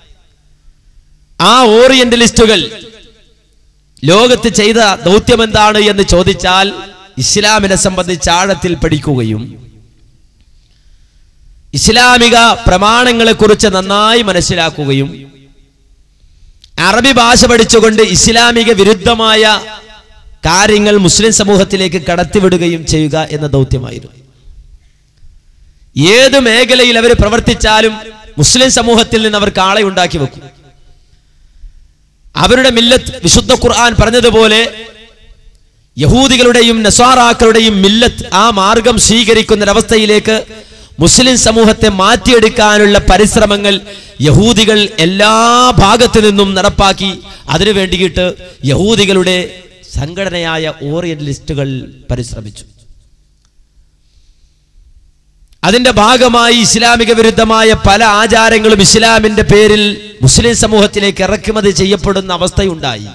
ആ ഓറിയന്റലിസ്റ്റുകൾ ലോകത്ത് ചെയ്ത ദൗത്യം എന്താണ് എന്ന് ചോദിച്ചാൽ ഇസ്ലാമിനെ സംബന്ധിച്ച് ആഴത്തിൽ പഠിക്കുകയും ഇസ്ലാമിക പ്രമാണങ്ങളെക്കുറിച്ച് നന്നായി മനസ്സിലാക്കുകയും അറബി ഭാഷ പഠിച്ചുകൊണ്ട് ഇസ്ലാമിക വിരുദ്ധമായ കാര്യങ്ങൾ മുസ്ലിം സമൂഹത്തിലേക്ക് കടത്തിവിടുകയും ചെയ്യുക എന്ന ദൗത്യമായിരുന്നു ഏത് മേഖലയിൽ അവർ പ്രവർത്തിച്ചാലും മുസ്ലിം സമൂഹത്തിൽ നിന്ന് അവർക്ക് ആളെ ഉണ്ടാക്കി വെക്കും അവരുടെ മില്ലത്ത് വിശുദ്ധ ഖുർആൻ പറഞ്ഞതുപോലെ യഹൂദികളുടെയും നസ്വാറാക്കളുടെയും മില്ലത്ത് ആ മാർഗം സ്വീകരിക്കുന്ന ഒരവസ്ഥയിലേക്ക് മുസ്ലിം സമൂഹത്തെ മാറ്റിയെടുക്കാനുള്ള പരിശ്രമങ്ങൾ യഹൂദികൾ എല്ലാ ഭാഗത്തു നിന്നും നടപ്പാക്കി അതിനു വേണ്ടിയിട്ട് യഹൂദികളുടെ സംഘടനയായ ഓറിയന്റലിസ്റ്റുകൾ പരിശ്രമിച്ചു അതിന്റെ ഭാഗമായി ഇസ്ലാമിക വിരുദ്ധമായ പല ആചാരങ്ങളും ഇസ്ലാമിന്റെ പേരിൽ മുസ്ലിം സമൂഹത്തിലേക്ക് ഇറക്കുമതി ചെയ്യപ്പെടുന്ന അവസ്ഥയുണ്ടായി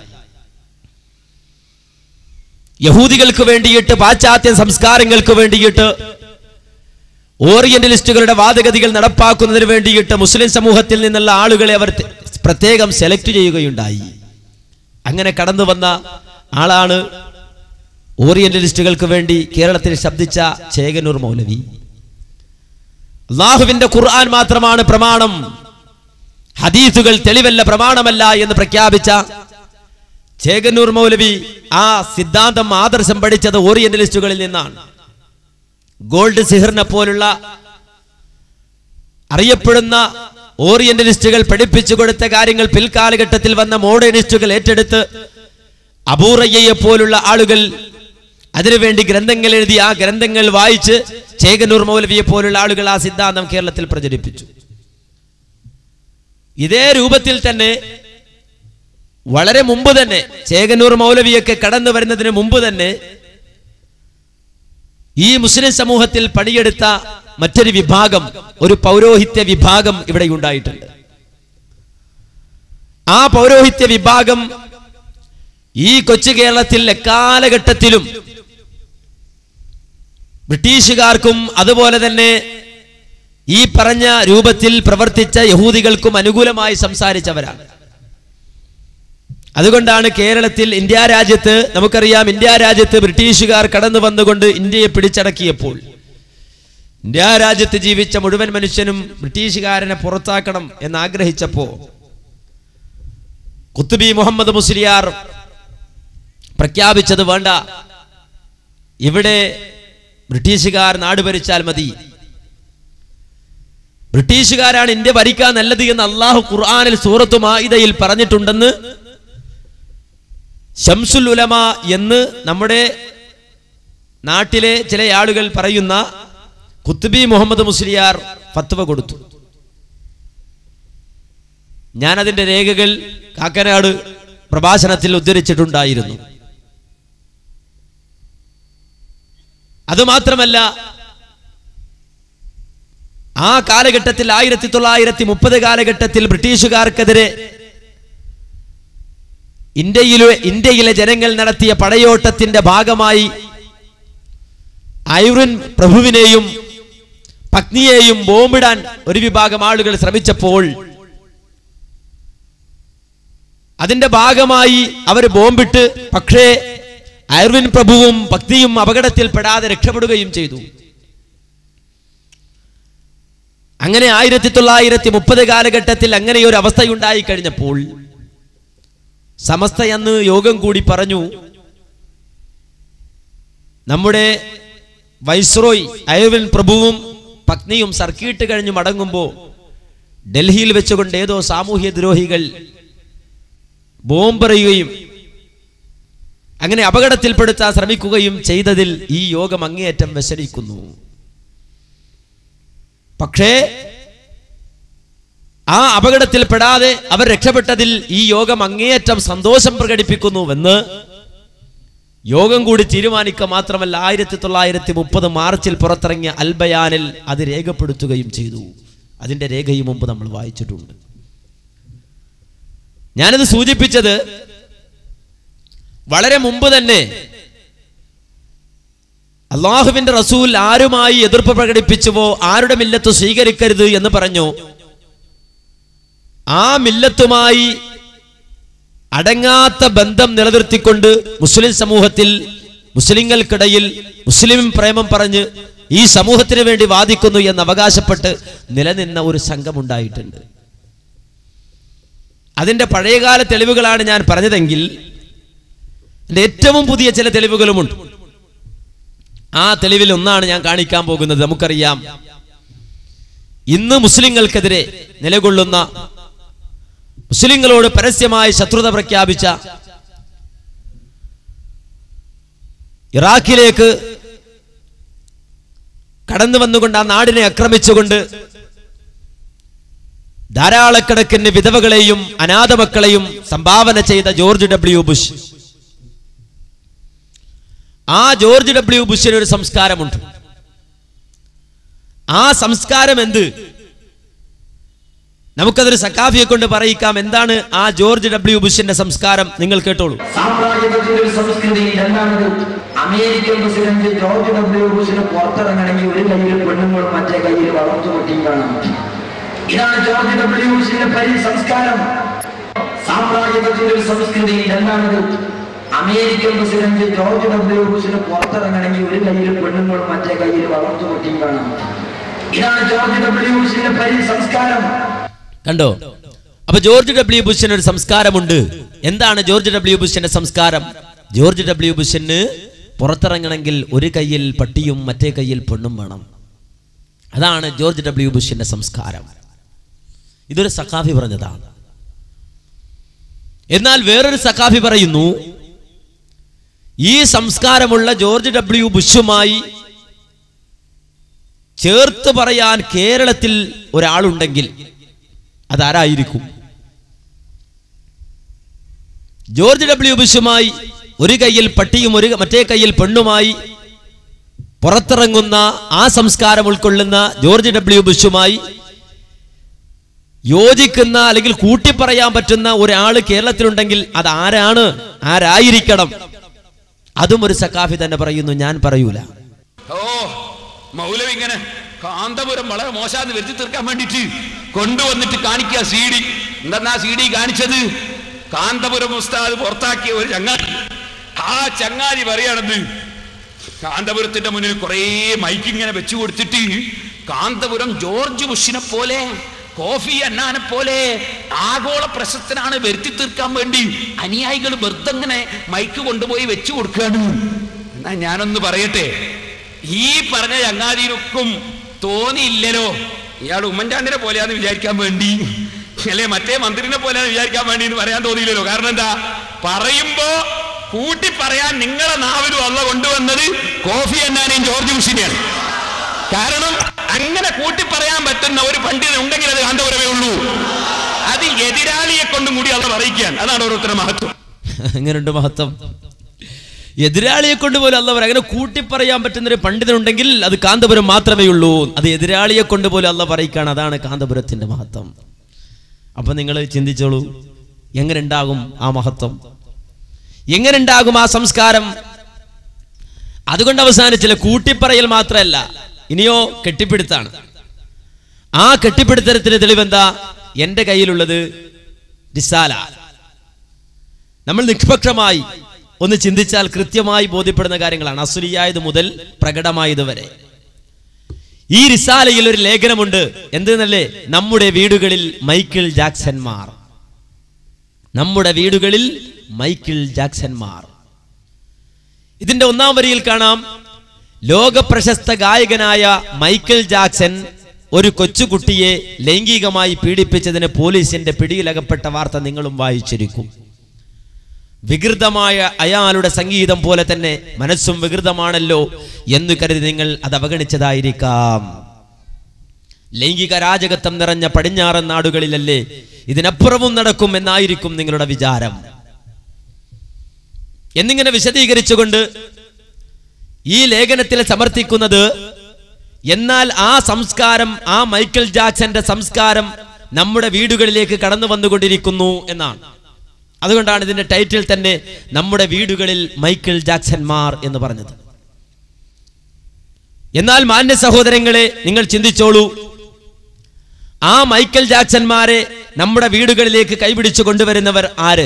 യഹൂദികൾക്ക് വേണ്ടിയിട്ട് പാശ്ചാത്യ സംസ്കാരങ്ങൾക്ക് വേണ്ടിയിട്ട് ഓറിയന്റലിസ്റ്റുകളുടെ വാദഗതികൾ നടപ്പാക്കുന്നതിന് വേണ്ടിയിട്ട് മുസ്ലിം സമൂഹത്തിൽ നിന്നുള്ള ആളുകളെ അവർ തെ- പ്രത്യേകം സെലക്ട് ചെയ്യുകയുണ്ടായി അങ്ങനെ കടന്നു വന്ന ആളാണ് ഓറിയന്റലിസ്റ്റുകൾക്ക് വേണ്ടി കേരളത്തിൽ ശബ്ദിച്ച ചേകനൂർ മൗലവി അള്ളാഹുവിന്റെ ഖുർആൻ മാത്രമാണ് പ്രമാണം ഹദീസുകൾ തെളിവല്ല പ്രമാണമല്ല എന്ന് പ്രഖ്യാപിച്ച ചേകന്നൂർ മൗലവി ആ സിദ്ധാന്തം ആദർശം പഠിച്ചത് ഓറിയന്റലിസ്റ്റുകളിൽ നിന്നാണ് ഗോൾഡ് സിഹറിനെ പോലുള്ള അറിയപ്പെടുന്ന ഓറിയന്റലിസ്റ്റുകൾ പഠിപ്പിച്ചു കൊടുത്ത കാര്യങ്ങൾ പിൽക്കാലഘട്ടത്തിൽ വന്ന മോഡേണിസ്റ്റുകൾ ഏറ്റെടുത്ത് അബൂറയ്യയെ പോലുള്ള ആളുകൾ അതിനുവേണ്ടി ഗ്രന്ഥങ്ങൾ എഴുതി ആ ഗ്രന്ഥങ്ങൾ വായിച്ച് ചേകനൂർ മൗലവിയെ പോലുള്ള ആളുകൾ ആ സിദ്ധാന്തം കേരളത്തിൽ പ്രചരിപ്പിച്ചു ഇതേ രൂപത്തിൽ തന്നെ വളരെ മുമ്പ് തന്നെ ചേകനൂർ മൗലവിയൊക്കെ കടന്നു വരുന്നതിന് മുമ്പ് തന്നെ ഈ മുസ്ലിം സമൂഹത്തിൽ പണിയെടുത്ത മറ്റൊരു വിഭാഗം ഒരു പൗരോഹിത്യ വിഭാഗം ഇവിടെ ഉണ്ടായിട്ടുണ്ട് ആ പൗരോഹിത്യ വിഭാഗം ഈ കൊച്ചു കേരളത്തിൽ എക്കാലഘട്ടത്തിലും ബ്രിട്ടീഷുകാർക്കും അതുപോലെ തന്നെ ഈ പറഞ്ഞ രൂപത്തിൽ പ്രവർത്തിച്ച യഹൂദികൾക്കും അനുകൂലമായി സംസാരിച്ചവരാണ് അതുകൊണ്ടാണ് കേരളത്തിൽ ഇന്ത്യ രാജ്യത്ത് നമുക്കറിയാം ഇന്ത്യ രാജ്യത്ത് ബ്രിട്ടീഷുകാർ കടന്നു വന്നുകൊണ്ട് ഇന്ത്യയെ പിടിച്ചടക്കിയപ്പോൾ ഇന്ത്യ രാജ്യത്ത് ജീവിച്ച മുഴുവൻ മനുഷ്യനും ബ്രിട്ടീഷുകാരനെ പുറത്താക്കണം എന്ന് ആഗ്രഹിച്ചപ്പോ കുത്തുബി മുഹമ്മദ് മുസ്ലിയാർ പ്രഖ്യാപിച്ചത് വേണ്ട ഇവിടെ ബ്രിട്ടീഷുകാർ നാട് ഭരിച്ചാൽ മതി ബ്രിട്ടീഷുകാരാണ് ഇന്ത്യ ഭരിക്കാൻ നല്ലത് എന്ന് അള്ളാഹു ഖുർആാനിൽ സൂറത്തു മായിദയിൽ പറഞ്ഞിട്ടുണ്ടെന്ന് ഷംസുൽ ഉലമ എന്ന് നമ്മുടെ നാട്ടിലെ ചില ആളുകൾ പറയുന്ന കുത്തുബി മുഹമ്മദ് മുസ്ലിയാർ ഫത്വ കൊടുത്തു ഞാനതിന്റെ രേഖകൾ കാക്കനാട് പ്രഭാഷണത്തിൽ ഉദ്ധരിച്ചിട്ടുണ്ടായിരുന്നു അതുമാത്രമല്ല ആ കാലഘട്ടത്തിൽ ആയിരത്തി തൊള്ളായിരത്തി മുപ്പത് കാലഘട്ടത്തിൽ ബ്രിട്ടീഷുകാർക്കെതിരെ ഇന്ത്യയിലെ ഇന്ത്യയിലെ ജനങ്ങൾ നടത്തിയ പടയോട്ടത്തിന്റെ ഭാഗമായി ഐറിൻ പ്രഭുവിനെയും പത്നിയെയും ബോംബിടാൻ ഒരു വിഭാഗം ആളുകൾ ശ്രമിച്ചപ്പോൾ അതിന്റെ ഭാഗമായി അവർ ബോംബിട്ട് പക്ഷേ ഐർവിൻ പ്രഭുവും പത്നിയും അപകടത്തിൽപ്പെടാതെ രക്ഷപ്പെടുകയും ചെയ്തു അങ്ങനെ ആയിരത്തി തൊള്ളായിരത്തി മുപ്പത് കാലഘട്ടത്തിൽ അങ്ങനെ ഒരു അവസ്ഥയുണ്ടായി കഴിഞ്ഞപ്പോൾ സമസ്ത അന്ന് യോഗം കൂടി പറഞ്ഞു നമ്മുടെ വൈസ്രോയ് ഐർവിൻ പ്രഭുവും പത്നിയും സർക്കിട്ട് കഴിഞ്ഞ് മടങ്ങുമ്പോൾ ഡൽഹിയിൽ വെച്ചുകൊണ്ട് ഏതോ സാമൂഹ്യ ദ്രോഹികൾ ബോംബെറിയുകയും അങ്ങനെ അപകടത്തിൽപ്പെടുത്താൻ ശ്രമിക്കുകയും ചെയ്തതിൽ ഈ യോഗം അങ്ങേയറ്റം വ്യസനിക്കുന്നു പക്ഷേ ആ അപകടത്തിൽപ്പെടാതെ അവർ രക്ഷപ്പെട്ടതിൽ ഈ യോഗം അങ്ങേയറ്റം സന്തോഷം പ്രകടിപ്പിക്കുന്നുവെന്ന് യോഗം കൂടി തീരുമാനിക്കുക മാത്രമല്ല ആയിരത്തി തൊള്ളായിരത്തി മുപ്പത് മാർച്ചിൽ പുറത്തിറങ്ങിയ അൽബയാനിൽ അത് രേഖപ്പെടുത്തുകയും ചെയ്തു അതിന്റെ രേഖയും മുമ്പ് നമ്മൾ വായിച്ചിട്ടുണ്ട് ഞാനത് സൂചിപ്പിച്ചത് വളരെ മുമ്പ് തന്നെ അള്ളാഹുവിന്റെ റസൂൽ ആരുമായി എതിർപ്പ് പ്രകടിപ്പിച്ചുവോ ആരുടെ മില്ലത്ത് സ്വീകരിക്കരുത് എന്ന് പറഞ്ഞു ആ മില്ലത്തുമായി അടങ്ങാത്ത ബന്ധം നിലനിർത്തിക്കൊണ്ട് മുസ്ലിം സമൂഹത്തിൽ മുസ്ലിങ്ങൾക്കിടയിൽ മുസ്ലിം പ്രേമം പറഞ്ഞ് ഈ സമൂഹത്തിന് വേണ്ടി വാദിക്കുന്നു എന്ന് അവകാശപ്പെട്ട് നിലനിന്ന ഒരു സംഘമുണ്ടായിട്ടുണ്ട് അതിന്റെ പഴയകാല തെളിവുകളാണ് ഞാൻ പറഞ്ഞതെങ്കിൽ എൻ്റെ ഏറ്റവും പുതിയ ചില തെളിവുകളുമുണ്ട് ആ തെളിവിൽ ഒന്നാണ് ഞാൻ കാണിക്കാൻ പോകുന്നത് നമുക്കറിയാം ഇന്ന് മുസ്ലിങ്ങൾക്കെതിരെ നിലകൊള്ളുന്ന മുസ്ലിങ്ങളോട് പരസ്യമായി ശത്രുത പ്രഖ്യാപിച്ച ഇറാഖിലേക്ക് കടന്നു വന്നുകൊണ്ട് ആ നാടിനെ ആക്രമിച്ചുകൊണ്ട് ധാരാളക്കണക്കിന് വിധവകളെയും അനാഥ മക്കളെയും സംഭാവന ചെയ്ത ജോർജ് ഡബ്ല്യു ബുഷ് ആ ജോർജ് ഡബ്ല്യു ബുഷിന് ഒരു സംസ്കാരമുണ്ട് ആ സംസ്കാരം എന്ത് നമുക്കതൊരു സക്കാഫിയെ കൊണ്ട് പറയിക്കാം എന്താണ് ആ ജോർജ് ഡബ്ല്യു ബുഷിന്റെ സംസ്കാരം നിങ്ങൾ കേട്ടോളൂ സാമ്രാജ്യത്തിന്റെ ഒരു സംസ്കൃതി രണ്ടാമത് അമേരിക്കൻ പ്രസിഡന്റ് ജോർജ് ഡബ്ല്യു ബുഷിന് പുറത്തിറങ്ങണമെങ്കിൽ ഒരു കയ്യിൽ പെണ്ണുങ്ങളും മറ്റേ കയ്യിൽ വളർത്തു കുട്ടിയും കാണാം ഇതാണ് ജോർജ് ഡബ്ല്യു ബുഷിന്റെ പരി സംസ്കാരം സാമ്രാജ്യത്തിന്റെ ഒരു സംസ്കൃതി രണ്ടാമത് അമേരിക്കൻ പ്രസിഡന്റ് ജോർജ് ഡബ്ല്യു ബുഷിന് പുറത്തിറങ്ങണമെങ്കിൽ ഒരു കയ്യിൽ പെണ്ണുങ്ങളും മറ്റേ കയ്യിൽ വളർത്തു കുട്ടിയും കാണാം ഇതാണ് ജോർജ് ഡബ്ല്യു ബുഷിന്റെ പരി സംസ്കാരം കണ്ടോ അപ്പൊ ജോർജ് ഡബ്ല്യു ബുഷിന് ഒരു സംസ്കാരമുണ്ട് എന്താണ് ജോർജ് ഡബ്ല്യു ബുഷിന്റെ സംസ്കാരം ജോർജ് ഡബ്ല്യു ബുഷിന് പുറത്തിറങ്ങണമെങ്കിൽ ഒരു കയ്യിൽ പട്ടിയും മറ്റേ കയ്യിൽ പെണ്ണും വേണം അതാണ് ജോർജ് ഡബ്ല്യു ബുഷിന്റെ സംസ്കാരം ഇതൊരു സഖാഫി പറഞ്ഞതാണ് എന്നാൽ വേറൊരു സഖാഫി പറയുന്നു ഈ സംസ്കാരമുള്ള ജോർജ് ഡബ്ല്യു ബുഷുമായി ചേർത്ത് പറയാൻ കേരളത്തിൽ ഒരാളുണ്ടെങ്കിൽ അതാരായിരിക്കും ജോർജ് ഡബ്ല്യു ബുഷുമായി ഒരു കയ്യിൽ പട്ടിയും ഒരു മറ്റേ കയ്യിൽ പെണ്ണുമായി പുറത്തിറങ്ങുന്ന ആ സംസ്കാരം ഉൾക്കൊള്ളുന്ന ജോർജ് ഡബ്ല്യു ബുഷുമായി യോജിക്കുന്ന അല്ലെങ്കിൽ കൂട്ടിപ്പറയാൻ പറ്റുന്ന ഒരാൾ കേരളത്തിലുണ്ടെങ്കിൽ അത് ആരാണ് ആരായിരിക്കണം അതും ഒരു സക്കാഫി തന്നെ പറയുന്നു ഞാൻ പറയൂല ഓ മൗലവി ഇങ്ങനെ കാന്തപുരം വളരെ മോശാന്ന് വരുത്തി തീർക്കാൻ വേണ്ടിട്ട് കൊണ്ടുവന്നിട്ട് കാണിക്കുക സി ഡി എന്താ സി ഡി കാണിച്ചത് കാന്തപുരം ഉസ്താദ് പുറത്താക്കിയ ഒരു ചങ്ങാതി ആ ചങ്ങാതി പറയണത് കാന്തപുരത്തിന്റെ മുന്നിൽ കുറേ മൈക്ക് ഇങ്ങനെ വെച്ചു കൊടുത്തിട്ട് കാന്തപുരം ജോർജ് ബുഷിനെ പോലെ കോഫി അന്നാനെ പോലെ ആഗോള പ്രശസ്തനാണ് വരുത്തി തീർക്കാൻ വേണ്ടി അനുയായികൾ വെറുതെ ഇങ്ങനെ മൈക്ക് കൊണ്ടുപോയി വെച്ചു കൊടുക്കുകയാണ് എന്നാ ഞാനൊന്ന് പറയട്ടെ ഈ പറഞ്ഞ ചങ്ങാതിനൊക്കും തോന്നിയില്ലല്ലോ ഇയാൾ ഉമ്മൻചാണ്ടിനെ പോലെയാന്ന് വിചാരിക്കാൻ വേണ്ടി അല്ലെ മറ്റേ മന്ത്രിനെ പോലെയാന്ന് വിചാരിക്കാൻ വേണ്ടി എന്ന് പറയാൻ തോന്നിയില്ലല്ലോ കാരണം എന്താ പറയുമ്പോ കൂട്ടി പറയാൻ നിങ്ങളെ നാവിലും അല്ല കൊണ്ടുവന്നത് കോഫി അന്നാനെയും ജോർജ് ബുഷിനെയാണ് കാരണം അങ്ങനെ കൂട്ടി പറയാൻ പറ്റുന്ന ഒരു പണ്ഡിതൻ ഉണ്ടെങ്കിൽ അത് കാന്തപുരമേ ഉള്ളൂ അത് എതിരാളിയെ കൊണ്ടും കൂടി അത് പറയിക്കാൻ അതാണ് ഓരോരുത്തരുടെ മഹത്വം എങ്ങനെയുണ്ട് മഹത്വം എതിരാളിയെ കൊണ്ട് പോലും അല്ല പറയാം അങ്ങനെ കൂട്ടിപ്പറയാൻ പറ്റുന്ന ഒരു പണ്ഡിതനുണ്ടെങ്കിൽ അത് കാന്തപുരം മാത്രമേ ഉള്ളൂ അത് എതിരാളിയെ കൊണ്ട് പോലും അല്ല പറയിക്കാണ് അതാണ് കാന്തപുരത്തിന്റെ മഹത്വം അപ്പൊ നിങ്ങൾ ചിന്തിച്ചോളൂ എങ്ങനെ ഉണ്ടാകും ആ മഹത്വം എങ്ങനെ ഉണ്ടാകും ആ സംസ്കാരം അതുകൊണ്ട് അവസാനിച്ചില്ല കൂട്ടിപ്പറയൽ മാത്രമല്ല ഇനിയോ കെട്ടിപ്പിടുത്താണ് ആ കെട്ടിപ്പിടുത്തരത്തിന് തെളിവെന്താ എന്റെ കയ്യിലുള്ളത് റിസാല നമ്മൾ നിഷ്പക്ഷമായി ഒന്ന് ചിന്തിച്ചാൽ കൃത്യമായി ബോധ്യപ്പെടുന്ന കാര്യങ്ങളാണ് അസുരിയായത് മുതൽ പ്രകടമായത് വരെ ഈ റിസാലയിൽ ഒരു ലേഖനമുണ്ട് എന്തെന്നല്ലേ നമ്മുടെ വീടുകളിൽ മൈക്കിൾ ജാക്സന്മാർ നമ്മുടെ വീടുകളിൽ മൈക്കിൾ ജാക്സന്മാർ ഇതിന്റെ ഒന്നാം വരിയിൽ കാണാം ലോക പ്രശസ്ത ഗായകനായ മൈക്കിൾ ജാക്സൺ ഒരു കൊച്ചുകുട്ടിയെ ലൈംഗികമായി പീഡിപ്പിച്ചതിന് പോലീസിന്റെ പിടിയിലകപ്പെട്ട വാർത്ത നിങ്ങളും വായിച്ചിരിക്കും വികൃതമായ അയാളുടെ സംഗീതം പോലെ തന്നെ മനസ്സും വികൃതമാണല്ലോ എന്ന് കരുതി നിങ്ങൾ അത് അവഗണിച്ചതായിരിക്കാം ലൈംഗിക രാജകത്വം നിറഞ്ഞ പടിഞ്ഞാറൻ നാടുകളിലല്ലേ ഇതിനപ്പുറവും നടക്കും എന്നായിരിക്കും നിങ്ങളുടെ വിചാരം എന്നിങ്ങനെ വിശദീകരിച്ചുകൊണ്ട് ഈ ലേഖനത്തിൽ സമർത്ഥിക്കുന്നത് എന്നാൽ ആ സംസ്കാരം ആ മൈക്കിൾ ജാക്സന്റെ സംസ്കാരം നമ്മുടെ വീടുകളിലേക്ക് കടന്നു വന്നുകൊണ്ടിരിക്കുന്നു എന്നാണ് അതുകൊണ്ടാണ് ഇതിന്റെ ടൈറ്റിൽ തന്നെ നമ്മുടെ വീടുകളിൽ മൈക്കിൾ ജാക്സന്മാർ എന്ന് പറഞ്ഞത് എന്നാൽ മാന്യ സഹോദരങ്ങളെ നിങ്ങൾ ചിന്തിച്ചോളൂ ആ മൈക്കൽ ജാക്സന്മാരെ നമ്മുടെ വീടുകളിലേക്ക് കൈപിടിച്ചു കൊണ്ടുവരുന്നവർ ആര്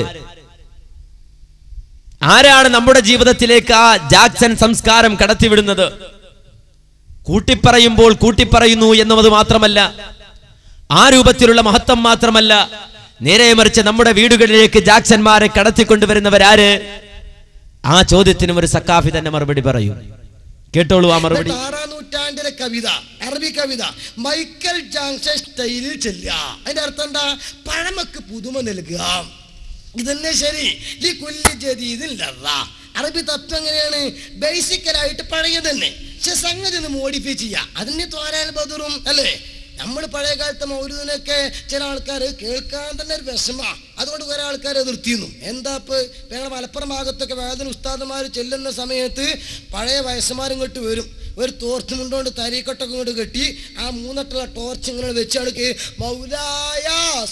ആരാണ് നമ്മുടെ ജീവിതത്തിലേക്ക് ആ ജാക്സൺ സംസ്കാരം കടത്തിവിടുന്നത് കൂട്ടിപ്പറയുമ്പോൾ കൂട്ടിപ്പറയുന്നു എന്നത് മാത്രമല്ല ആ രൂപത്തിലുള്ള മഹത്വം മാത്രമല്ല നേരെ മറിച്ച് നമ്മുടെ വീടുകളിലേക്ക് ജാക്സന്മാരെ കടത്തിക്കൊണ്ടുവരുന്നവരാര് ആ ചോദ്യത്തിനും ഒരു സക്കാഫി തന്നെ മറുപടി പറയും കേട്ടോളൂ ആ മറുപടി എന്നിട്ട് ആറാം നൂറ്റാണ്ടിലെ കവിത അറബി കവിത മൈക്കൽ ജാങ്സൺ സ്റ്റൈലിൽ ചെല്ലുക അതിന്റെ അർത്ഥം എന്താ പഴമക്ക് പുതുമ നൽകുക ഇതന്നെ ശരി ഈ കുല്ലി ജദീദില്ല അറബി തത്വം എങ്ങനെയാണ് ബേസിക്കലായിട്ട് പഴയ തന്നെ പക്ഷെ സംഗതി ഒന്ന് മോഡിഫൈ ചെയ്യുക അതിന്റെ തോരാൻ ബദറും അല്ലേ നമ്മൾ പഴയ കാലത്തെ മൗലൂദിനൊക്കെ ചില ആൾക്കാർ കേൾക്കാൻ തന്നെ ഒരു വിഷമ അതുകൊണ്ട് കുറെ ആൾക്കാർ നിർത്തിയിരുന്നു എന്താ ഇപ്പൊ ഞങ്ങൾ മലപ്പുറം ഭാഗത്തൊക്കെ വേദന ഉസ്താദന്മാർ ചെല്ലുന്ന സമയത്ത് പഴയ വയസ്സന്മാർ ഇങ്ങോട്ട് വരും ഒരു തോർത്ത് മുണ്ടോണ്ട് തരീക്കൊട്ടൊക്കെ ഇങ്ങോട്ട് കെട്ടി ആ മൂന്നട്ടുള്ള ടോർച്ച് ഇങ്ങനെ വെച്ചാണ് മൗലായ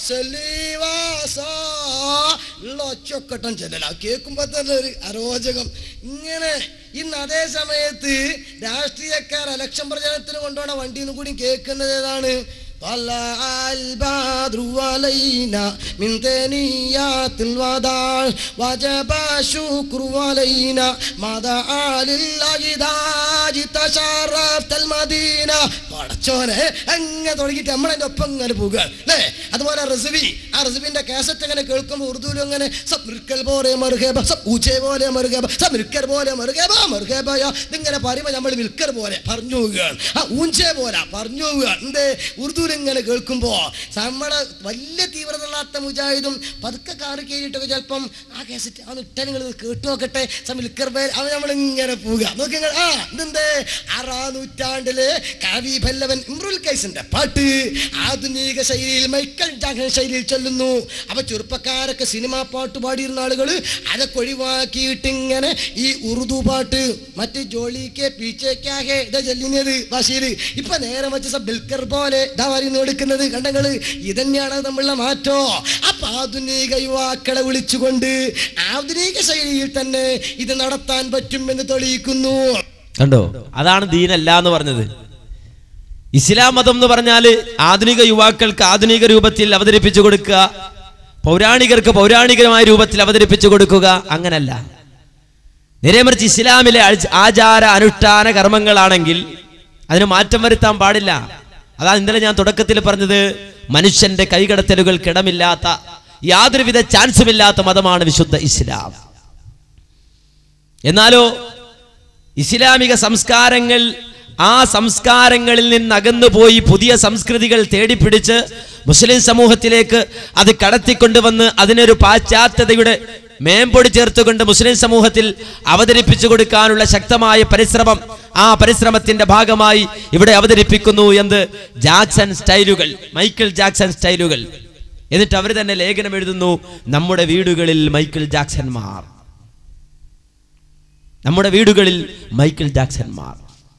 സലീവാസ ഉള്ള ഒച്ചൊക്കട്ടം ചെല്ലല കേൾക്കുമ്പോ തന്നെ ഒരു അരോചകം ഇങ്ങനെ ഇന്ന് അതേ സമയത്ത് രാഷ്ട്രീയക്കാർ ഇലക്ഷൻ പ്രചരണത്തിന് കൊണ്ടുപോണ വണ്ടിയിൽ നിന്ന് കൂടി കേൾക്കുന്നത് ഏതാണ് طلع البدر علينا من ثنيات الوداع وجب الشكر علينا ما دعا لله داج تشرفت المدينة പടച്ചോനെ അങ്ങനെ തുടങ്ങിയിട്ട് നമ്മളതിന്റെ ഒപ്പം ഇങ്ങനെ പോകുക അല്ലേ അതുപോലെ റെസിബി ആ റെസിബിന്റെ കാസറ്റ് അങ്ങനെ കേൾക്കുമ്പോൾ ഉറുദുവിലും അങ്ങനെ സബ്രിക്കൽ പോലെ മറുകേബ സബ് ഊച്ചെ പോലെ മറുകേബ സബ്രിക്കൽ പോലെ മറുകേബ മറുകേബയ ഇതിങ്ങനെ പറയുമ്പോൾ നമ്മൾ വിൽക്കർ പോലെ പറഞ്ഞു പോവുകയാണ് ആ ഊഞ്ചെ പോലെ പറഞ്ഞു പോവുകയാണ് എന്തേ ഉറുദുവിൽ ഇങ്ങനെ കേൾക്കുമ്പോ നമ്മളെ വലിയ തീവ്രത ഇല്ലാത്ത മുജാഹിദും പതുക്കെ കാറ് കയറിയിട്ടൊക്കെ ചിലപ്പം ആ കേസറ്റ് ആ ഇട്ടാ നിങ്ങൾ കേട്ടു നോക്കട്ടെ സമിൽക്കർ പേര് അവൻ നമ്മൾ ഇങ്ങനെ പോവുക നോക്കി നിങ്ങൾ ആ ഇതെന്തേ ആറാം നൂറ്റാണ്ടില് കവി പല്ലവൻ ഇമ്രുൽ കൈസിന്റെ പാട്ട് ആധുനിക ശൈലിയിൽ മൈക്കൽ ജാക്സൺ ശൈലിയിൽ ചൊല്ലുന്നു അപ്പൊ ചെറുപ്പക്കാരൊക്കെ സിനിമാ പാട്ട് പാടിയിരുന്ന ആളുകൾ അതൊക്കെ ഒഴിവാക്കിയിട്ട് ഇങ്ങനെ ഈ ഉറുദു പാട്ട് മറ്റ് ജോളിക്ക് പീച്ചേക്കാകെ ഇതാ ചൊല്ലിനത് ബഷീർ ഇപ്പൊ നേരെ വെച്ച ബിൽക്കർ പോലെ ഇതാ പറയുന്നു എടുക്കുന്നത് കണ്ടങ്ങള് ഇതന്നെയാണ് നമ്മളുടെ മാറ്റോ അപ്പൊ ആധുനിക യുവാക്കളെ വിളിച്ചുകൊണ്ട് ആധുനിക ശൈലിയിൽ തന്നെ ഇത് നടത്താൻ പറ്റും എന്ന് തെളിയിക്കുന്നു കണ്ടോ അതാണ് ദീനല്ല എന്ന് പറഞ്ഞത് ഇസ്ലാം മതം എന്ന് പറഞ്ഞാൽ ആധുനിക യുവാക്കൾക്ക് ആധുനിക രൂപത്തിൽ അവതരിപ്പിച്ചു കൊടുക്കുക പൗരാണികർക്ക് പൗരാണികമായ രൂപത്തിൽ അവതരിപ്പിച്ചു കൊടുക്കുക അങ്ങനല്ല നേരെ മറിച്ച് ഇസ്ലാമിലെ അഴ്- ആചാര അനുഷ്ഠാന കർമ്മങ്ങളാണെങ്കിൽ അതിന് മാറ്റം വരുത്താൻ പാടില്ല അതാ ഇന്നലെ ഞാൻ തുടക്കത്തിൽ പറഞ്ഞത് മനുഷ്യന്റെ കൈകടത്തലുകൾ കിടമില്ലാത്ത യാതൊരുവിധ ചാൻസും ഇല്ലാത്ത മതമാണ് വിശുദ്ധ ഇസ്ലാം എന്നാലോ ഇസ്ലാമിക സംസ്കാരങ്ങൾ ആ സംസ്കാരങ്ങളിൽ നിന്ന് അകന്നുപോയി പുതിയ സംസ്കൃതികൾ തേടിപ്പിടിച്ച് മുസ്ലിം സമൂഹത്തിലേക്ക് അത് കടത്തിക്കൊണ്ടുവന്ന് അതിനൊരു പാശ്ചാത്യതയുടെ മേമ്പൊടി ചേർത്തുകൊണ്ട് മുസ്ലിം സമൂഹത്തിൽ അവതരിപ്പിച്ചു കൊടുക്കാനുള്ള ശക്തമായ പരിശ്രമം ആ പരിശ്രമത്തിന്റെ ഭാഗമായി ഇവിടെ അവതരിപ്പിക്കുന്നു എന്ന് ജാക്സൺ സ്റ്റൈലുകൾ മൈക്കിൾ ജാക്സൺ സ്റ്റൈലുകൾ എന്നിട്ട് അവർ തന്നെ ലേഖനം എഴുതുന്നു നമ്മുടെ വീടുകളിൽ മൈക്കിൾ ജാക്സൺമാർ നമ്മുടെ വീടുകളിൽ മൈക്കിൾ ജാക്സൺമാർ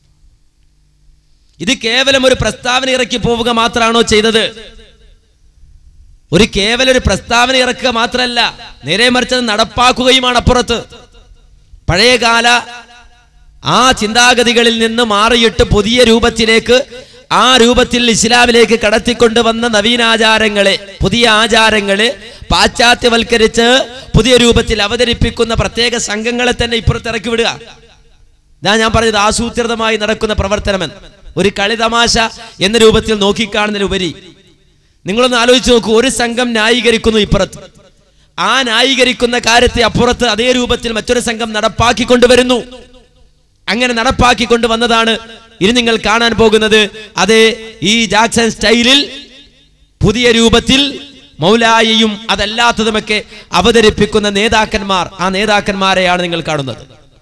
ഇത് കേവലം ഒരു പ്രസ്താവന ഇറക്കി പോവുക മാത്രമാണോ ചെയ്തത് ഒരു കേവലം ഒരു പ്രസ്താവന ഇറക്കുക മാത്രമല്ല നേരെ മറിച്ചത് നടപ്പാക്കുകയുമാണ് അപ്പുറത്ത് പഴയകാല ആ ചിന്താഗതികളിൽ നിന്ന് മാറിയിട്ട് പുതിയ രൂപത്തിലേക്ക് ആ രൂപത്തിൽ ഇസ്ലാമിലേക്ക് കടത്തിക്കൊണ്ടുവന്ന നവീനാചാരങ്ങളെ പുതിയ ആചാരങ്ങളെ പാശ്ചാത്യവൽക്കരിച്ച് പുതിയ രൂപത്തിൽ അവതരിപ്പിക്കുന്ന പ്രത്യേക സംഘങ്ങളെ തന്നെ ഇപ്പുറത്തിറക്കി വിടുക ഇതാ ഞാൻ പറഞ്ഞത് ആസൂത്രിതമായി നടക്കുന്ന പ്രവർത്തനമെന്ന് ഒരു കളിതമാശ എന്ന രൂപത്തിൽ നോക്കിക്കാണുന്നതിലുപരി നിങ്ങളൊന്ന് ആലോചിച്ച് നോക്കൂ ഒരു സംഘം ന്യായീകരിക്കുന്നു ഇപ്പുറത്ത് ആ ന്യായീകരിക്കുന്ന കാര്യത്തെ അപ്പുറത്ത് അതേ രൂപത്തിൽ മറ്റൊരു സംഘം നടപ്പാക്കി കൊണ്ടുവരുന്നു അങ്ങനെ നടപ്പാക്കി കൊണ്ടുവന്നതാണ് ഇനി നിങ്ങൾ കാണാൻ പോകുന്നത് അതേ ഈ ജാക്സൺ സ്റ്റൈലിൽ പുതിയ രൂപത്തിൽ മൗലായിയും അതല്ലാത്തതുമൊക്കെ അവതരിപ്പിക്കുന്ന നേതാക്കന്മാർ ആ നേതാക്കന്മാരെയാണ് നിങ്ങൾ കാണുന്നത്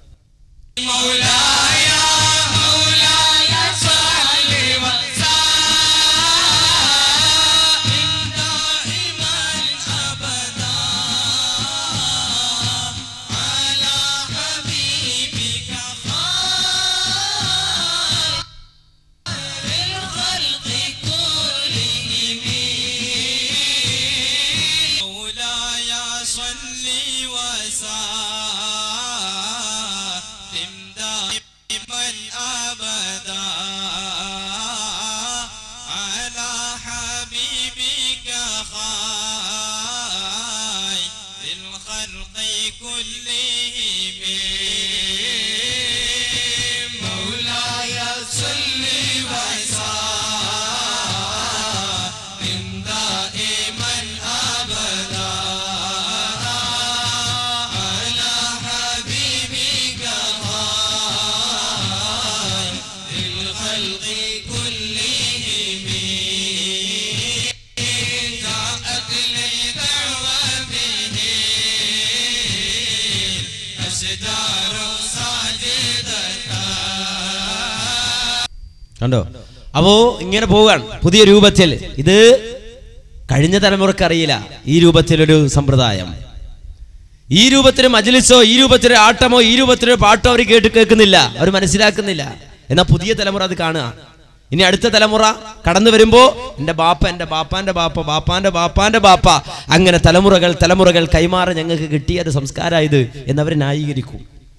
مولاي صل وسلم دائما ابدا على حبيبك خير الخلق كلهم مولاي صل കണ്ടോ അപ്പോ ഇങ്ങനെ പോവുകയാണ് പുതിയ രൂപത്തിൽ ഇത് കഴിഞ്ഞ തലമുറക്ക് അറിയില്ല ഈ രൂപത്തിലൊരു സമ്പ്രദായം ഈ രൂപത്തിൽ മജ്ലിസോ ഈ രൂപത്തിൽ ആട്ടമോ ഈ രൂപത്തിൽ പാട്ടോ അവർ കേട്ട് കേൾക്കുന്നില്ല അവർ മനസ്സിലാക്കുന്നില്ല എന്നാൽ പുതിയ തലമുറ അത് കാണുക ഇനി അടുത്ത തലമുറ കടന്നു വരുമ്പോ എന്റെ ബാപ്പ എന്റെ ബാപ്പാന്റെ ബാപ്പ ബാപ്പാന്റെ ബാപ്പാന്റെ ബാപ്പ അങ്ങനെ തലമുറകൾ തലമുറകൾ കൈമാറി ഞങ്ങൾക്ക് കിട്ടിയ ഒരു സംസ്കാരമായത് എന്നവർ ന്യായീകരിക്കും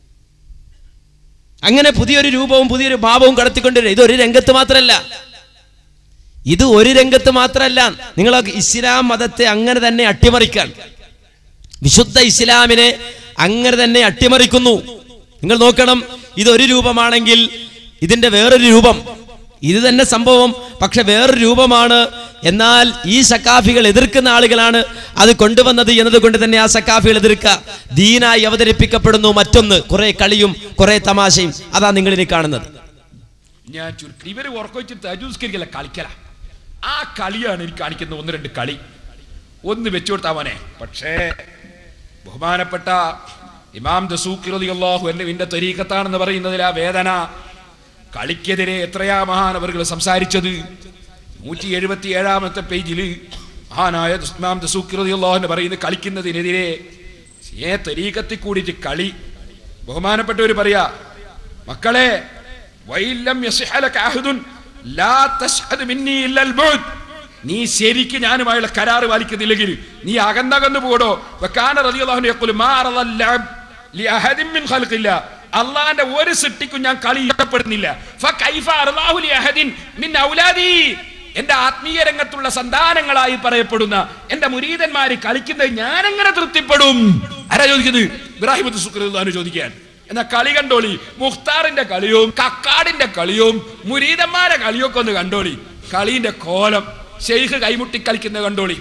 അങ്ങനെ പുതിയൊരു രൂപവും പുതിയൊരു ഭാവവും കടത്തിക്കൊണ്ടുവരും ഇത് ഒരു രംഗത്ത് മാത്രമല്ല ഇത് ഒരു രംഗത്ത് മാത്രമല്ല നിങ്ങൾ ഇസ്ലാം മതത്തെ അങ്ങനെ തന്നെ അട്ടിമറിക്കാൻ വിശുദ്ധ ഇസ്ലാമിനെ അങ്ങനെ തന്നെ അട്ടിമറിക്കുന്നു നിങ്ങൾ നോക്കണം ഇത് ഒരു രൂപമാണെങ്കിൽ ഇതിന്റെ വേറൊരു രൂപം ഇത് തന്നെ സംഭവം പക്ഷെ വേറൊരു രൂപമാണ് എന്നാൽ ഈ സക്കാഫികൾ എതിർക്കുന്ന ആളുകളാണ് അത് കൊണ്ടുവന്നത് എന്നതുകൊണ്ട് തന്നെ ആ സക്കാഫികൾ എതിർക്കുക ദീനായി അവതരിപ്പിക്കപ്പെടുന്നു മറ്റൊന്ന് കുറെ കളിയും കുറെ തമാശയും അതാ നിങ്ങൾ ഇനി കാണുന്നത് ഞാൻ ചുരുക്കി ഇവര് ഉറക്കൊഴിച്ച് തജൂസ്കരിക്കല കളിക്കല ആ കളിയാണ് എനിക്ക് കാണിക്കുന്ന ഒന്ന് രണ്ട് കളി ഒന്ന് വെച്ചു കൊടുത്താ മോനെ പക്ഷേ ബഹുമാനപ്പെട്ട ഇമാം ദസൂഖി റളിയല്ലാഹു അൻഹുവിന്റെ തരീഖത്താണെന്ന് പറയുന്നതിൽ ആ വേദന കളിക്കെതിരെ എത്രയാ മഹാനവറുകൾ സംസാരിച്ചത് നൂറ്റി എഴുപത്തി ഏഴാമത്തെ പേജിൽ മഹാനായ ഇമാം ദസൂഖി റളിയല്ലാഹു അൻഹു പറയുന്നത് കളിക്കുന്നതിനെതിരെ ഏ തരീഖത്തിൽ കൂടിയിട്ട് കളി ബഹുമാനപ്പെട്ടവർ പറയാ മക്കളെ വൈലം യസ്ഹലക അഹദുൻ ലാ തശ്ഹദ് മിന്നി ഇല്ലൽ ബുദ് നീ ശരിക്ക് ഞാനുമായുള്ള കരാറ് പാലിക്കുന്നില്ലെങ്കിൽ നീ അകന്നകന്നു പോടോ വക്കാന റളിയല്ലാഹു അൻഹു യഖുലു മാ അറദൽ ലഅബ് ലി അഹദിൻ മിൻ ഖൽഖില്ല അള്ളാന്റെ ഒരു സൃഷ്ടിക്കും ഞാൻ കളി ഇഷ്ടപ്പെടുന്നില്ല ഫകൈഫ അർലാഹു ലി അഹദിൻ മിൻ ഔലാദി എന്റെ ആത്മീയ രംഗത്തുള്ള സന്താനങ്ങളായി പറയപ്പെടുന്ന എന്റെ മുരീതന്മാര് കളിക്കുന്നത് ഞാൻ എങ്ങനെ തൃപ്തിപ്പെടും ആരാ ചോദിക്കുന്നത് ഇബ്രാഹിം സുക്രാന് ചോദിക്കാൻ എന്നാ കളി കണ്ടോളി മുഖ്താറിന്റെ കളിയും കക്കാടിന്റെ കളിയും മുരീതന്മാരെ കളിയൊക്കെ ഒന്ന് കണ്ടോളി കളീന്റെ കോലം ഷെയ്ഖ് കൈമുട്ടി കളിക്കുന്നത് കണ്ടോളി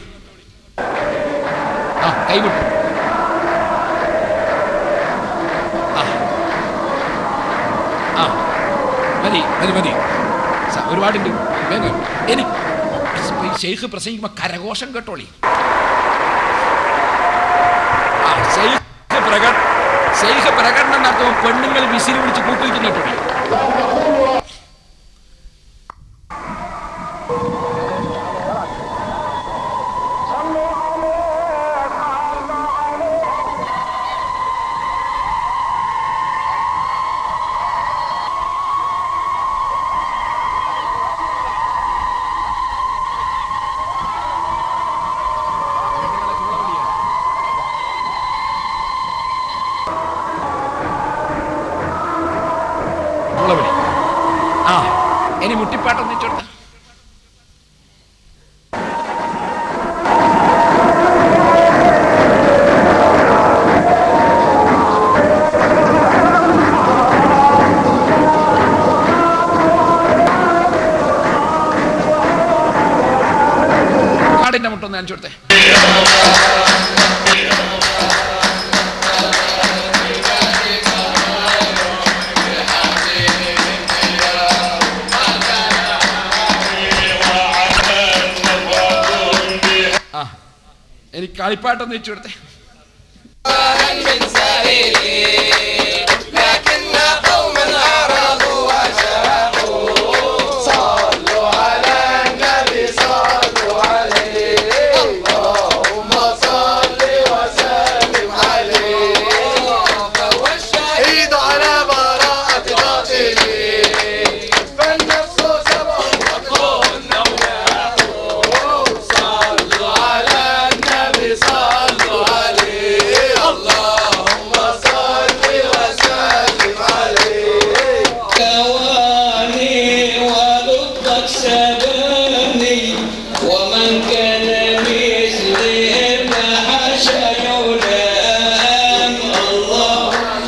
ആ കൈമുട്ടി ആ. ആ മതി മതി മതി സ- ഒരുപാടുണ്ട് വേഗം എനിക്ക് ഷെയ്ഖ് പ്രസംഗിക്കുമ്പോ കരഘോഷം കേട്ടോളി ആ ഷെയ്ഖ് പ്രകട ഷെയ്ഖ് പ്രകടനം നടത്തുമ്പോൾ പെണ്ണുങ്ങൾ വിസിൽ വിളിച്ച് കൂട്ടുവയ്ക്കുന്ന കേട്ടോളി മുളവിളി ആ ഇനി മുട്ടിപ്പാട്ടം വെച്ചോട്ടെ കാടിന്റെ മുട്ടൊന്ന് കാണിച്ചു കൊടുത്തേ ആ എനിക്ക് കളിപ്പാട്ടൊന്ന് വെച്ചു കൊടുത്തേ عيد على براءة باطله فالنفس سبع وكن صلوا على النبي صلوا عليه اللهم صل وسلم عليه كواني ولطك سباني ومن كان مثلي فحشى يلام اللهم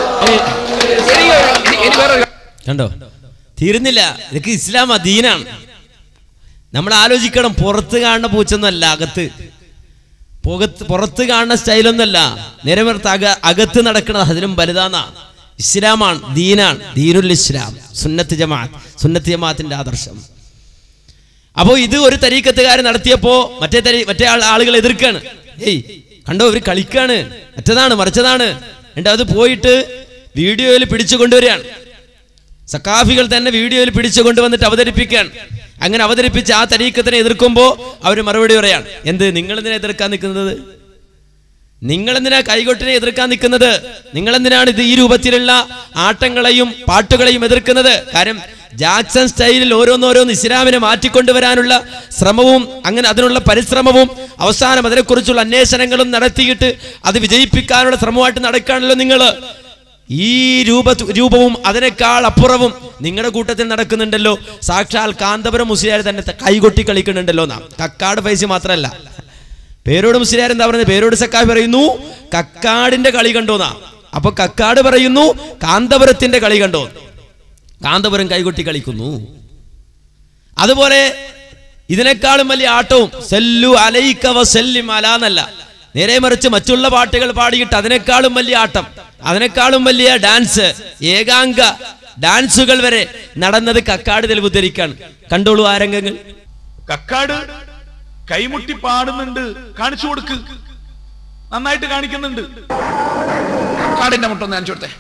ഇനി വേറെ കണ്ടോ തീരുന്നില്ല ഇതൊക്കെ ഇസ്ലാം അധീനാണ് നമ്മൾ ആലോചിക്കണം പുറത്ത് കാണുന്ന പൂച്ചൊന്നല്ല അകത്ത് പുറത്ത് പുറത്ത് കാണുന്ന സ്റ്റൈലൊന്നല്ല നേരെ മറിച്ച് അക അകത്ത് നടക്കുന്നത് അതിലും വലുതാന്നാ ഇസ്ലാമാണ് ദീനാണ് ദീനുൽ ഇസ്ലാം സുന്നത്ത് ജമാഅത്ത് സുന്നത്ത് ജമാഅത്തിന്റെ ആദർശം അപ്പോൾ ഇത് ഒരു തരീക്കത്തുകാരൻ നടത്തിയപ്പോ മറ്റേ തരി മറ്റേ ആൾ ആളുകൾ എതിർക്കാണ് ഏയ് കണ്ടോ ഇവർ കളിക്കാണ് മറ്റതാണ് മറിച്ചതാണ് എന്നിട്ട് അത് പോയിട്ട് വീഡിയോയിൽ പിടിച്ചു കൊണ്ടുവരികയാണ് സക്കാഫികൾ തന്നെ വീഡിയോയിൽ പിടിച്ചു കൊണ്ടുവന്നിട്ട് അവതരിപ്പിക്കാൻ അങ്ങനെ അവതരിപ്പിച്ച് ആ തരീക്കത്തിനെ എതിർക്കുമ്പോൾ അവർ മറുപടി പറയാണ് എന്ത് നിങ്ങൾ എന്തിനാ എതിർക്കാൻ നിൽക്കുന്നത് നിങ്ങൾ എന്തിനാ കൈകൊട്ടിനെ എതിർക്കാൻ നിൽക്കുന്നത് നിങ്ങൾ എന്തിനാണ് ഇത് ഈ രൂപത്തിലുള്ള ആട്ടങ്ങളെയും പാട്ടുകളെയും എതിർക്കുന്നത് കാര്യം ജാക്സൺ സ്റ്റൈലിൽ ഓരോന്നോരോന്ന് ഇസ്ലാമിനെ മാറ്റിക്കൊണ്ടുവരാനുള്ള ശ്രമവും അങ്ങനെ അതിനുള്ള പരിശ്രമവും അവസാനം അതിനെക്കുറിച്ചുള്ള അന്വേഷണങ്ങളും നടത്തിയിട്ട് അത് വിജയിപ്പിക്കാനുള്ള ശ്രമമായിട്ട് നടക്കുകയാണല്ലോ നിങ്ങൾ ഈ രൂപ രൂപവും അതിനേക്കാൾ അപ്പുറവും നിങ്ങളുടെ കൂട്ടത്തിൽ നടക്കുന്നുണ്ടല്ലോ സാക്ഷാൽ കാന്തപുരം മുസ്ലിയാർ തന്നെ കൈകൊട്ടി കളിക്കുന്നുണ്ടല്ലോ നാം കക്കാട് പൈസ മാത്രമല്ല പേരോട് മുസ്ലിയാർ എന്താ പറയുന്നത് പേരോട് സക്കാഫി പറയുന്നു കക്കാടിന്റെ കളി കണ്ടോന്നാ അപ്പൊ കക്കാട് പറയുന്നു കാന്തപുരത്തിന്റെ കളി കണ്ടോ കാന്തപുരം കൈകൊട്ടി കളിക്കുന്നു അതുപോലെ ഇതിനേക്കാളും വലിയ ആട്ടവും സെല്ലു അലൈക്കവ സെല്ലിം അലാന്നല്ല നേരെ മറിച്ച് മറ്റുള്ള പാട്ടുകൾ പാടിയിട്ട് അതിനേക്കാളും വലിയ ആട്ടം അതിനേക്കാളും വലിയ ഡാൻസ് ഏകാംഗ ഡാൻസുകൾ വരെ നടന്നത് കക്കാട് തെളിവ് ധരിക്കാണ് കണ്ടോളൂ ആ രംഗങ്ങൾ കക്കാട് കൈമുട്ടി പാടുന്നുണ്ട് കാണിച്ചു കൊടുക്ക് നന്നായിട്ട് കാണിക്കുന്നുണ്ട് കാടിന്റെ മുട്ടൊന്ന് കാണിച്ചു കൊടുത്തേ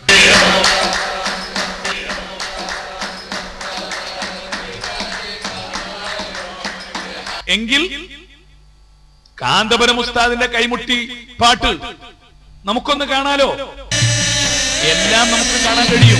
എങ്കിൽ കാന്തപുരം ഉസ്താദിന്റെ കൈമുട്ടി പാട്ട് നമുക്കൊന്ന് കാണാലോ എല്ലാം നമുക്ക് കാണാൻ കഴിയും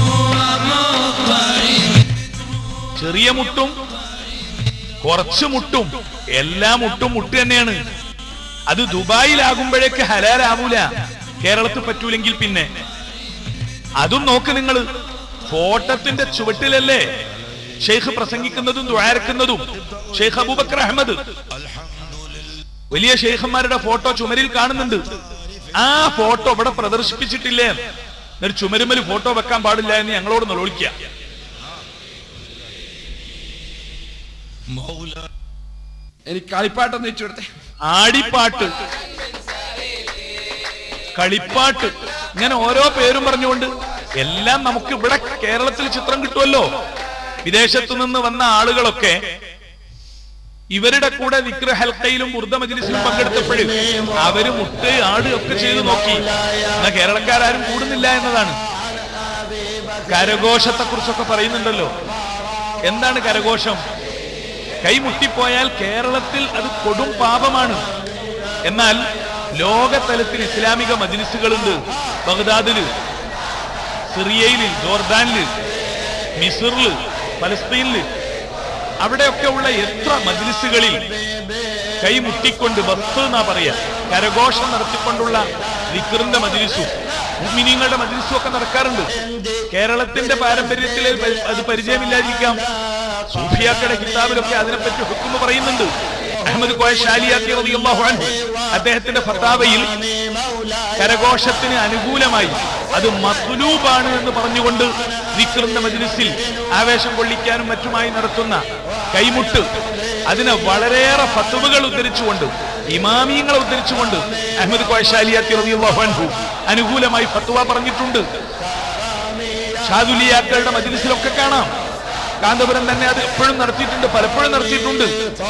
ചെറിയ മുട്ടും കുറച്ച് മുട്ടും എല്ലാ മുട്ടും മുട്ട് തന്നെയാണ് അത് ദുബായിലാകുമ്പോഴേക്ക് ഹലാലാവൂല കേരളത്തിൽ പറ്റൂലെങ്കിൽ പിന്നെ അതും നോക്ക് നിങ്ങൾ ഫോട്ടത്തിന്റെ ചുവട്ടിലല്ലേ ഷെയ്ഖ് പ്രസംഗിക്കുന്നതും ദ്വാരക്കുന്നതും ഷെയ്ഖ് അബൂബക്കർ അഹമ്മദ് വലിയ ഷെയ്ഖന്മാരുടെ ഫോട്ടോ ചുമരിൽ കാണുന്നുണ്ട് ആ ഫോട്ടോ ഇവിടെ പ്രദർശിപ്പിച്ചിട്ടില്ലേ ഒരു ചുമരുമല് ഫോട്ടോ വെക്കാൻ പാടില്ല എന്ന് ഞങ്ങളോട് നിലവിളിക്കുക എനിക്ക് കളിപ്പാട്ടൊന്ന് വെച്ചു കൊടുത്തേ ആടിപ്പാട്ട് കളിപ്പാട്ട് ഇങ്ങനെ ഓരോ പേരും പറഞ്ഞുകൊണ്ട് എല്ലാം നമുക്ക് ഇവിടെ കേരളത്തിൽ ചിത്രം കിട്ടുമല്ലോ വിദേശത്തു നിന്ന് വന്ന ആളുകളൊക്കെ ഇവരുടെ കൂടെ വിക്ര ഹൽക്കയിലും ബുർദ മജ്ലിസിലും പങ്കെടുത്തപ്പോഴും അവര് മുട്ട് ആട് ഒക്കെ ചെയ്തു നോക്കി എന്നാ കേരളക്കാരും കൂടുന്നില്ല എന്നതാണ് കരഘോഷത്തെ കുറിച്ചൊക്കെ പറയുന്നുണ്ടല്ലോ എന്താണ് കരഘോഷം കൈമുട്ടിപ്പോയാൽ കേരളത്തിൽ അത് കൊടും പാപമാണ് എന്നാൽ ലോകതലത്തിൽ ഇസ്ലാമിക മജ്ലിസുകളുണ്ട് ബഗ്ദാദില് സിറിയയില് ജോർദാനില് മിസറില് പലസ്തീനില് അവിടെയൊക്കെ ഉള്ള എത്ര മജ്ലിസുകളിൽ കൈമുട്ടിക്കൊണ്ട് ബസ് എന്നാ പറയാ കരഘോഷം നടത്തിക്കൊണ്ടുള്ള വിക്റിന്റെ മജ്ലിസും മുഅ്മിനീങ്ങളുടെ മജ്ലിസും ഒക്കെ നടക്കാറുണ്ട് കേരളത്തിന്റെ പാരമ്പര്യത്തിൽ അത് പരി- അത് പരിചയമില്ലാതിരിക്കാം സൂഫിയാക്കളുടെ കിതാബിലൊക്കെ അതിനെപ്പറ്റി ഹുക്കുമ പറയുന്നുണ്ട് അഹമ്മദ് കോയ ഷാലിയാത്തി റളിയല്ലാഹു അൻഹു അദ്ദേഹത്തിന്റെ ഫത്താവയിൽ കരഘോഷത്തിന് അനുകൂലമായി അത് മത്ലൂബാണ് എന്ന് പറഞ്ഞുകൊണ്ട് വിക്രിന്റെ മജ്ലിസിൽ ആവേശം കൊള്ളിക്കാനും മറ്റുമായി നടത്തുന്ന കൈമുട്ട് അതിനെ വളരെയേറെ ഫത്തുവകൾ ഉദ്ധരിച്ചുകൊണ്ട് ഇമാമിയങ്ങളെ ഉദ്ധരിച്ചുകൊണ്ട് അഹമ്മദ് കോയ ഷാലിയാത്തി റളിയല്ലാഹു അൻഹു അനുകൂലമായി ഫത്വ പറഞ്ഞിട്ടുണ്ട് ഷാദുലിയാക്കളുടെ മജ്ലിസിലൊക്കെ കാണാം കാന്തപുരം തന്നെ അത് എപ്പോഴും നടത്തിയിട്ടുണ്ട് പലപ്പോഴും നടത്തിയിട്ടുണ്ട്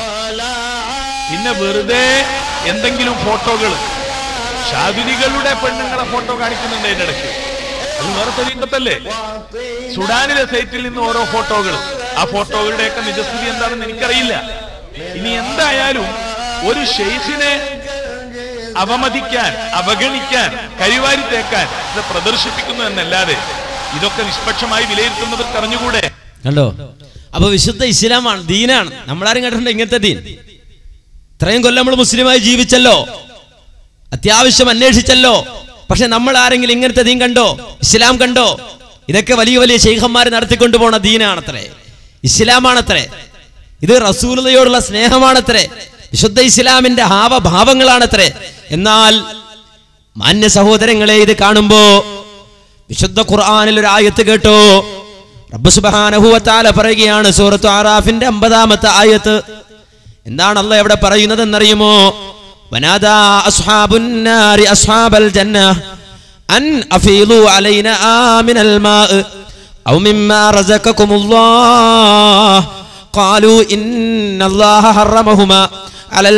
പിന്നെ വെറുതെ എന്തെങ്കിലും ഫോട്ടോകൾ ഷാദുലികളുടെ പെണ്ണുങ്ങളെ ഫോട്ടോ കാണിക്കുന്നുണ്ട് അതിന്റെ ഇടയ്ക്ക് അത് വേറെ തെളിയിക്കത്തല്ലേ സുഡാനിലെ സൈറ്റിൽ നിന്ന് ഓരോ ഫോട്ടോകൾ ആ ഫോട്ടോകളുടെയൊക്കെ നിജസ്ഥിതി എന്താണെന്ന് എനിക്കറിയില്ല ഇനി എന്തായാലും ഒരു ഷെയ്ഖിനെ അവമതിക്കാൻ അവഗണിക്കാൻ കരിവാരി തേക്കാൻ ഇത് പ്രദർശിപ്പിക്കുന്നു എന്നല്ലാതെ ഇതൊക്കെ നിഷ്പക്ഷമായി വിലയിരുത്തുന്നവർക്ക് അറിഞ്ഞുകൂടെ കണ്ടോ അപ്പൊ വിശുദ്ധ ഇസ്ലാമാണ് ദീനാണ് നമ്മളാരും കേട്ടിട്ടുണ്ട് ഇങ്ങനത്തെ ദീൻ ഇത്രയും കൊല്ലം നമ്മൾ മുസ്ലിമായി ജീവിച്ചല്ലോ അത്യാവശ്യം അന്വേഷിച്ചല്ലോ പക്ഷെ നമ്മൾ ആരെങ്കിലും ഇങ്ങനത്തെ ദീൻ കണ്ടോ ഇസ്ലാം കണ്ടോ ഇതൊക്കെ വലിയ വലിയ ശൈഖന്മാർ നടത്തിക്കൊണ്ടു പോണ ദീനാണത്രേ ഇസ്ലാമാണത്രേ ഇത് റസൂലതയോടുള്ള സ്നേഹമാണത്രേ വിശുദ്ധ ഇസ്ലാമിന്റെ ഹാവഭാവങ്ങളാണത്രേ എന്നാൽ മാന്യ സഹോദരങ്ങളെ ഇത് കാണുമ്പോ വിശുദ്ധ ഖുർആനിൽ ഒരു ആയത്ത് കേട്ടോ റബ്ബ് സുബ്ഹാനഹു വ തആല പറയുകയാണ് സൂറത്തു ആറാഫിന്റെ അമ്പതാമത്തെ ആയത്ത് എന്താണ് അല്ല എവിടെ പറയുന്നത് എന്നറിയുമോ വനാദാ അസ്ഹാബുൻ നാരി അസ്ഹാബൽ ജന്ന അൻ അഫീലു അലൈന മിനൽ മാഇ ഔ മിമ്മാ റസഖകുമുല്ലാഹ് قالوا إن الله حرمهما على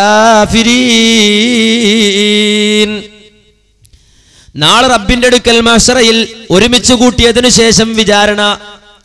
الكافرين നാളെ റബ്ബിന്റെ അടുക്കൽ മഷറയിൽ ഒരുമിച്ച് കൂട്ടിയതിനു ശേഷം വിചാരണ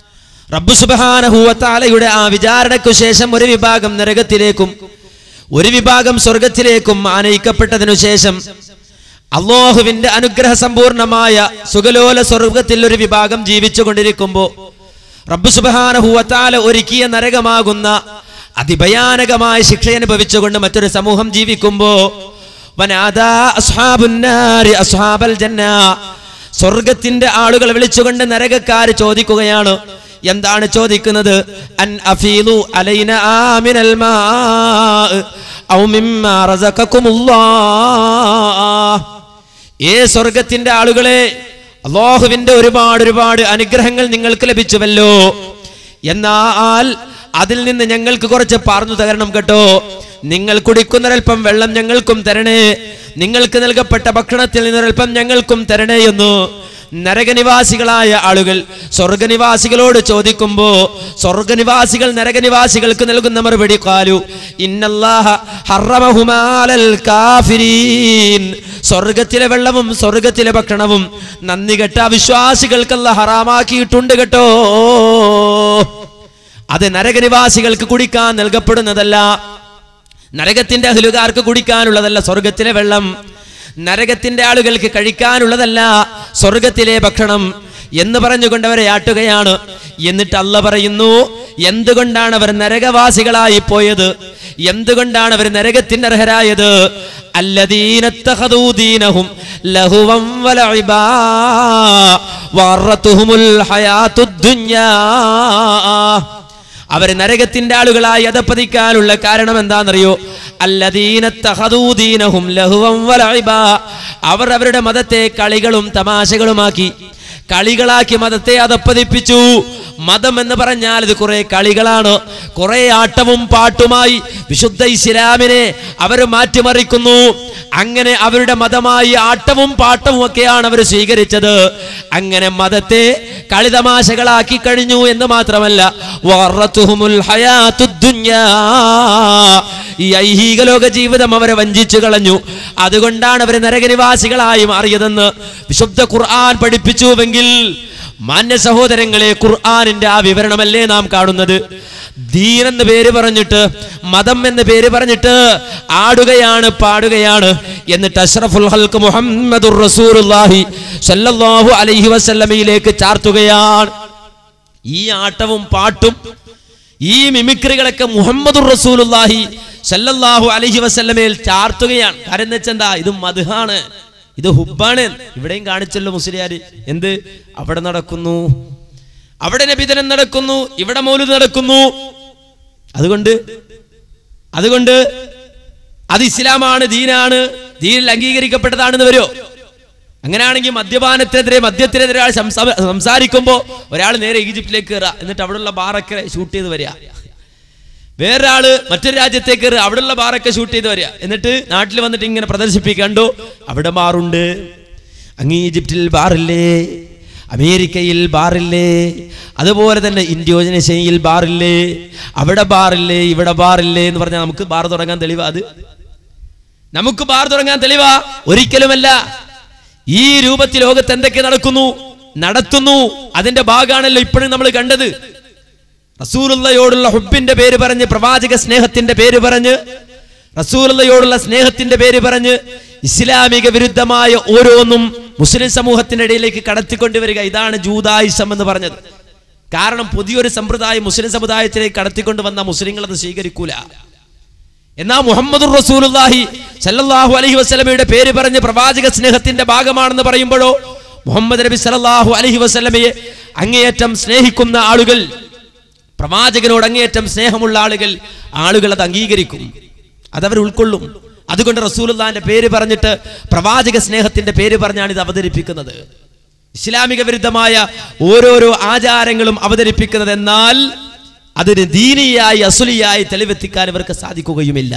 റബ്ബു സുബാനഹുവത്താലയുടെ ആ വിചാരണയ്ക്കു ശേഷം ഒരു വിഭാഗം നരകത്തിലേക്കും ഒരു വിഭാഗം സ്വർഗത്തിലേക്കും ആനയിക്കപ്പെട്ടതിനു ശേഷം അള്ളാഹുവിന്റെ അനുഗ്രഹ സമ്പൂർണമായ സുഗലോല സ്വർഗത്തിൽ ഒരു വിഭാഗം ജീവിച്ചു കൊണ്ടിരിക്കുമ്പോ റബ്ബു സുബാനഹുവത്താല ഒരുക്കിയ നരകമാകുന്ന അതിഭയാനകമായ ശിക്ഷ അനുഭവിച്ചുകൊണ്ട് മറ്റൊരു സമൂഹം ജീവിക്കുമ്പോ വനാദാ അസ്ഹാബുന്നാരി അസ്ഹാബൽ ജന്ന സ്വർഗത്തിന്റെ ആളുകൾ വിളിച്ചുകൊണ്ട് നരകക്കാര് ചോദിക്കുകയാണ് എന്താണ് ചോദിക്കുന്നത് അൻ അഫീലു അലൈന ആമിനൽ മാ ഔ മിമ്മാ റസഖക്കുമുല്ലാഹ് ഏ സ്വർഗത്തിന്റെ ആളുകളെ അള്ളാഹുവിന്റെ ഒരുപാട് ഒരുപാട് അനുഗ്രഹങ്ങൾ നിങ്ങൾക്ക് ലഭിച്ചുവല്ലോ എന്നാൽ അതിൽ നിന്ന് ഞങ്ങൾക്ക് കുറച്ച് പാർന്നു തരണം കേട്ടോ നിങ്ങൾ കുടിക്കുന്നൊരൽപ്പം വെള്ളം ഞങ്ങൾക്കും തരണേ നിങ്ങൾക്ക് നൽകപ്പെട്ട ഭക്ഷണത്തിൽ നിന്നൊരൽപ്പം ഞങ്ങൾക്കും തരണേ എന്ന് നരകനിവാസികളായ ആളുകൾ സ്വർഗനിവാസികളോട് ചോദിക്കുമ്പോ സ്വർഗനിവാസികൾ നരകനിവാസികൾക്ക് നൽകുന്ന മറുപടി കാലു ഇന്നല്ലാഹ ഹറമഹുമാലൽ കാഫിരീൻ സ്വർഗത്തിലെ വെള്ളവും സ്വർഗത്തിലെ ഭക്ഷണവും നന്ദി കെട്ട വിശ്വാസികൾക്കല്ല ഹറാമാക്കിയിട്ടുണ്ട് കേട്ടോ അത് നരകനിവാസികൾക്ക് കുടിക്കാൻ നൽകപ്പെടുന്നതല്ല നരകത്തിന്റെ അഹലുകാർക്ക് കുടിക്കാനുള്ളതല്ല സ്വർഗത്തിലെ വെള്ളം നരകത്തിന്റെ ആളുകൾക്ക് കഴിക്കാനുള്ളതല്ല സ്വർഗത്തിലെ ഭക്ഷണം എന്ന് പറഞ്ഞുകൊണ്ട് അവരെ ആട്ടുകയാണ് എന്നിട്ട് അല്ല പറയുന്നു എന്തുകൊണ്ടാണ് അവർ നരകവാസികളായി പോയത് എന്തുകൊണ്ടാണ് അവർ നരകത്തിന് അർഹരായത് അല്ലദീനത്തഖദൂ ദീനഹും ലഹുവം വലഇബാ വറത്തുഹുമുൽ ഹയാത്തുദ് ദുനിയാ അവർ നരകത്തിന്റെ ആളുകളായി അതപ്പതിക്കാനുള്ള കാരണം എന്താണെന്നറിയോ അല്ലദീനത്തഹദൂദീനഹും ലഹുവം വലഇബ അവർ അവരുടെ മതത്തെ കളികളും തമാശകളുമാക്കി കളികളാക്കി മതത്തെ അതപ്പതിപ്പിച്ചു മതം എന്ന് പറഞ്ഞാൽ ഇത് കുറെ കളികളാണ് കുറെ ആട്ടവും പാട്ടുമായി വിശുദ്ധ ഇസ്ലാമിനെ അവർ മാറ്റിമറിക്കുന്നു അങ്ങനെ അവരുടെ മതമായി ആട്ടവും പാട്ടവും ഒക്കെയാണ് അവർ സ്വീകരിച്ചത് അങ്ങനെ മതത്തെ കളിതമാശകളാക്കി കഴിഞ്ഞു എന്ന് മാത്രമല്ല വറത്തുഹുമുൽ ഹയാത്തുദ് ദുനിയാ. ഈ ഐഹിക ലോക ജീവിതം അവരെ വഞ്ചിച്ചു കളഞ്ഞു അതുകൊണ്ടാണ് അവർ നരകനിവാസികളായി മാറിയതെന്ന് വിശുദ്ധ ഖുർആൻ പഠിപ്പിച്ചുവെങ്കിൽ മാന്യ സഹോദരങ്ങളെ ഖുർആനിന്റെ ആ വിവരണമല്ലേ നാം കാണുന്നത് ദീൻ എന്ന പേര് പറഞ്ഞിട്ട് മതം എന്ന പേര് പറഞ്ഞിട്ട് ആടുകയാണ് പാടുകയാണ് എന്നിട്ട് അഷ്റഫുൽ ഹൽക്ക് മുഹമ്മദുർ റസൂലുള്ളാഹി സല്ലല്ലാഹു അലൈഹി വസല്ലമയിലേക്ക് ചാർത്തുകയാണ് ഈ ആട്ടവും പാട്ടും ഈ മിമിക്രികളൊക്കെ മുഹമ്മദുർ റസൂലുള്ളാഹി സല്ലല്ലാഹു അലൈഹി വസല്ലമയിൽ ചാർത്തുകയാണ് കാരണം എന്ന് വെച്ചാൽ എന്താ ഇത് മധുഹാണ് ഇത് ഹുബാണ് ഇവിടെയും കാണിച്ചല്ലോ മുസ്ലിയാര് എന്ത് അവിടെ നടക്കുന്നു അവിടെ നബിതനം നടക്കുന്നു ഇവിടെ മൗലൂദ് നടക്കുന്നു അതുകൊണ്ട് അതുകൊണ്ട് അത് ഇസ്ലാമാണ് ദീനാണ് ദീനിൽ അംഗീകരിക്കപ്പെട്ടതാണെന്ന് വരുമോ അങ്ങനെയാണെങ്കിൽ മദ്യപാനത്തിനെതിരെ മദ്യത്തിനെതിരെ ഒരാൾ സംസാ- സംസാരിക്കുമ്പോ ഒരാൾ നേരെ ഈജിപ്തിലേക്ക് കയറുക എന്നിട്ട് അവിടെയുള്ള ബാറൊക്കെ ഷൂട്ട് ചെയ്ത് വരിക വേറൊരാള് മറ്റൊരു രാജ്യത്തേക്ക് കയറുക അവിടെയുള്ള ബാറൊക്കെ ഷൂട്ട് ചെയ്ത് വരിക എന്നിട്ട് നാട്ടിൽ വന്നിട്ട് ഇങ്ങനെ പ്രദർശിപ്പിക്കണ്ടോ അവിടെ ബാറുണ്ട് അങ്ങ് ഈജിപ്തിൽ ബാറില്ലേ അമേരിക്കയിൽ ബാറില്ലേ അതുപോലെ തന്നെ ഇന്തോനേഷ്യയിൽ ബാറില്ലേ അവിടെ ബാറില്ലേ ഇവിടെ ബാറില്ലേ എന്ന് പറഞ്ഞാൽ നമുക്ക് ബാർ തുടങ്ങാൻ തെളിവാ അത് നമുക്ക് ബാർ തുടങ്ങാൻ തെളിവാ ഒരിക്കലുമല്ല ഈ രൂപത്തിൽ ലോകത്ത് എന്തൊക്കെ നടക്കുന്നു നടത്തുന്നു അതിന്റെ ഭാഗമാണല്ലോ ഇപ്പോഴും നമ്മൾ കണ്ടത് റസൂലുള്ളയോടുള്ള ഹുബിന്റെ പേര് പറഞ്ഞ് പ്രവാചക സ്നേഹത്തിന്റെ പേര് പറഞ്ഞ് റസൂലുള്ളയോടുള്ള സ്നേഹത്തിന്റെ പേര് പറഞ്ഞ് ഇസ്ലാമിക വിരുദ്ധമായ ഓരോന്നും മുസ്ലിം സമൂഹത്തിന്റെ ഇടയിലേക്ക് കടത്തിക്കൊണ്ടുവരിക ഇതാണ് ജൂതായുസം എന്ന് പറഞ്ഞത് കാരണം പുതിയൊരു സമ്പ്രദായം മുസ്ലിം സമുദായത്തിലേക്ക് കടത്തിക്കൊണ്ട് വന്ന മുസ്ലിങ്ങൾ അത് സ്വീകരിക്കൂല എന്നാ മുഹമ്മദ് റസൂലുള്ളാഹി സല്ലല്ലാഹു അലൈഹി വസല്ലമയുടെ പേര് പറഞ്ഞ് പ്രവാചക സ്നേഹത്തിന്റെ ഭാഗമാണെന്ന് പറയുമ്പോഴോ മുഹമ്മദ് നബി സല്ലല്ലാഹു അലൈഹി വസല്ലമയെ അങ്ങേയറ്റം സ്നേഹിക്കുന്ന ആളുകൾ പ്രവാചകനോട് അങ്ങേയറ്റം സ്നേഹമുള്ള ആളുകൾ ആളുകൾ അത് അംഗീകരിക്കും അതവർ ഉൾക്കൊള്ളും അതുകൊണ്ട് റസൂലുള്ളാന്റെ പേര് പറഞ്ഞിട്ട് പ്രവാചക സ്നേഹത്തിന്റെ പേര് പറഞ്ഞാണ് ഇത് അവതരിപ്പിക്കുന്നത് ഇസ്ലാമിക വിരുദ്ധമായ ഓരോരോ ആചാരങ്ങളും അവതരിപ്പിക്കുന്നത് എന്നാൽ അതിന് ദീനിയായി അസുലിയായി തെളിവെത്തിക്കാൻ ഇവർക്ക് സാധിക്കുകയുമില്ല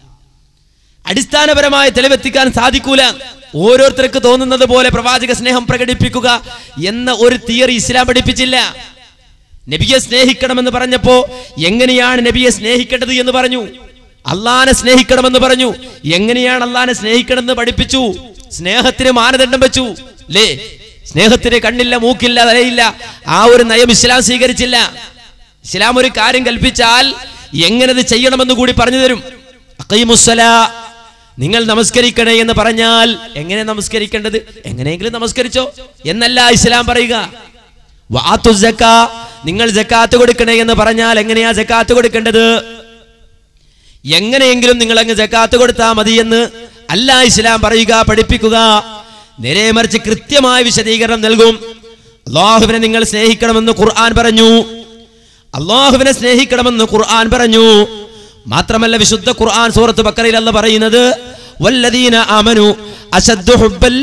അടിസ്ഥാനപരമായ തെളിവെത്തിക്കാൻ സാധിക്കൂല ഓരോരുത്തർക്ക് തോന്നുന്നത് പോലെ പ്രവാചക സ്നേഹം പ്രകടിപ്പിക്കുക എന്ന ഒരു തിയറി ഇസ്ലാം പഠിപ്പിച്ചില്ല നബിയെ സ്നേഹിക്കണമെന്ന് പറഞ്ഞപ്പോ എങ്ങനെയാണ് നബിയെ സ്നേഹിക്കേണ്ടത് എന്ന് പറഞ്ഞു അള്ളാനെ സ്നേഹിക്കണമെന്ന് പറഞ്ഞു എങ്ങനെയാണ് അള്ളാനെ സ്നേഹിക്കണമെന്ന് പഠിപ്പിച്ചു സ്നേഹത്തിന് മാനദണ്ഡം വെച്ചു ലേ സ്നേഹത്തിന് കണ്ണില്ല മൂക്കില്ല തലയില്ല ആ ഒരു നയം ഇസ്ലാം സ്വീകരിച്ചില്ല ഇസ്ലാം ഒരു കാര്യം കൽപ്പിച്ചാൽ എങ്ങനെ ഇത് ചെയ്യണമെന്ന് കൂടി പറഞ്ഞു തരും അഖീമുസ്സലാ നിങ്ങൾ നമസ്കരിക്കണേ എന്ന് പറഞ്ഞാൽ എങ്ങനെ നമസ്കരിക്കേണ്ടത് എങ്ങനെയെങ്കിലും നമസ്കരിച്ചോ എന്നല്ല ഇസ്ലാം പറയുക വാത്തു സക്ക നിങ്ങൾ ജക്കാത്ത് കൊടുക്കണേ എന്ന് പറഞ്ഞാൽ എങ്ങനെയാ ജക്കാത്ത് കൊടുക്കേണ്ടത് എങ്ങനെയെങ്കിലും നിങ്ങൾ അങ്ങ് ജക്കാത്ത് കൊടുത്താൽ മതി എന്ന് അല്ല ഇസ്ലാം പറയുക പഠിപ്പിക്കുക നേരെ മറിച്ച് കൃത്യമായ വിശദീകരണം നൽകും അള്ളാഹുവിനെ നിങ്ങൾ സ്നേഹിക്കണമെന്ന് ഖുർആൻ പറഞ്ഞു അള്ളാഹുവിനെ സ്നേഹിക്കണമെന്ന് ഖുർആൻ പറഞ്ഞു മാത്രമല്ല വിശുദ്ധ ഖുർആൻ സൂറത്ത് ബക്കറയിൽ അല്ല പറയുന്നത് വല്ലദീന ആമനു അശദ്ദു ഹുബ്ബൻ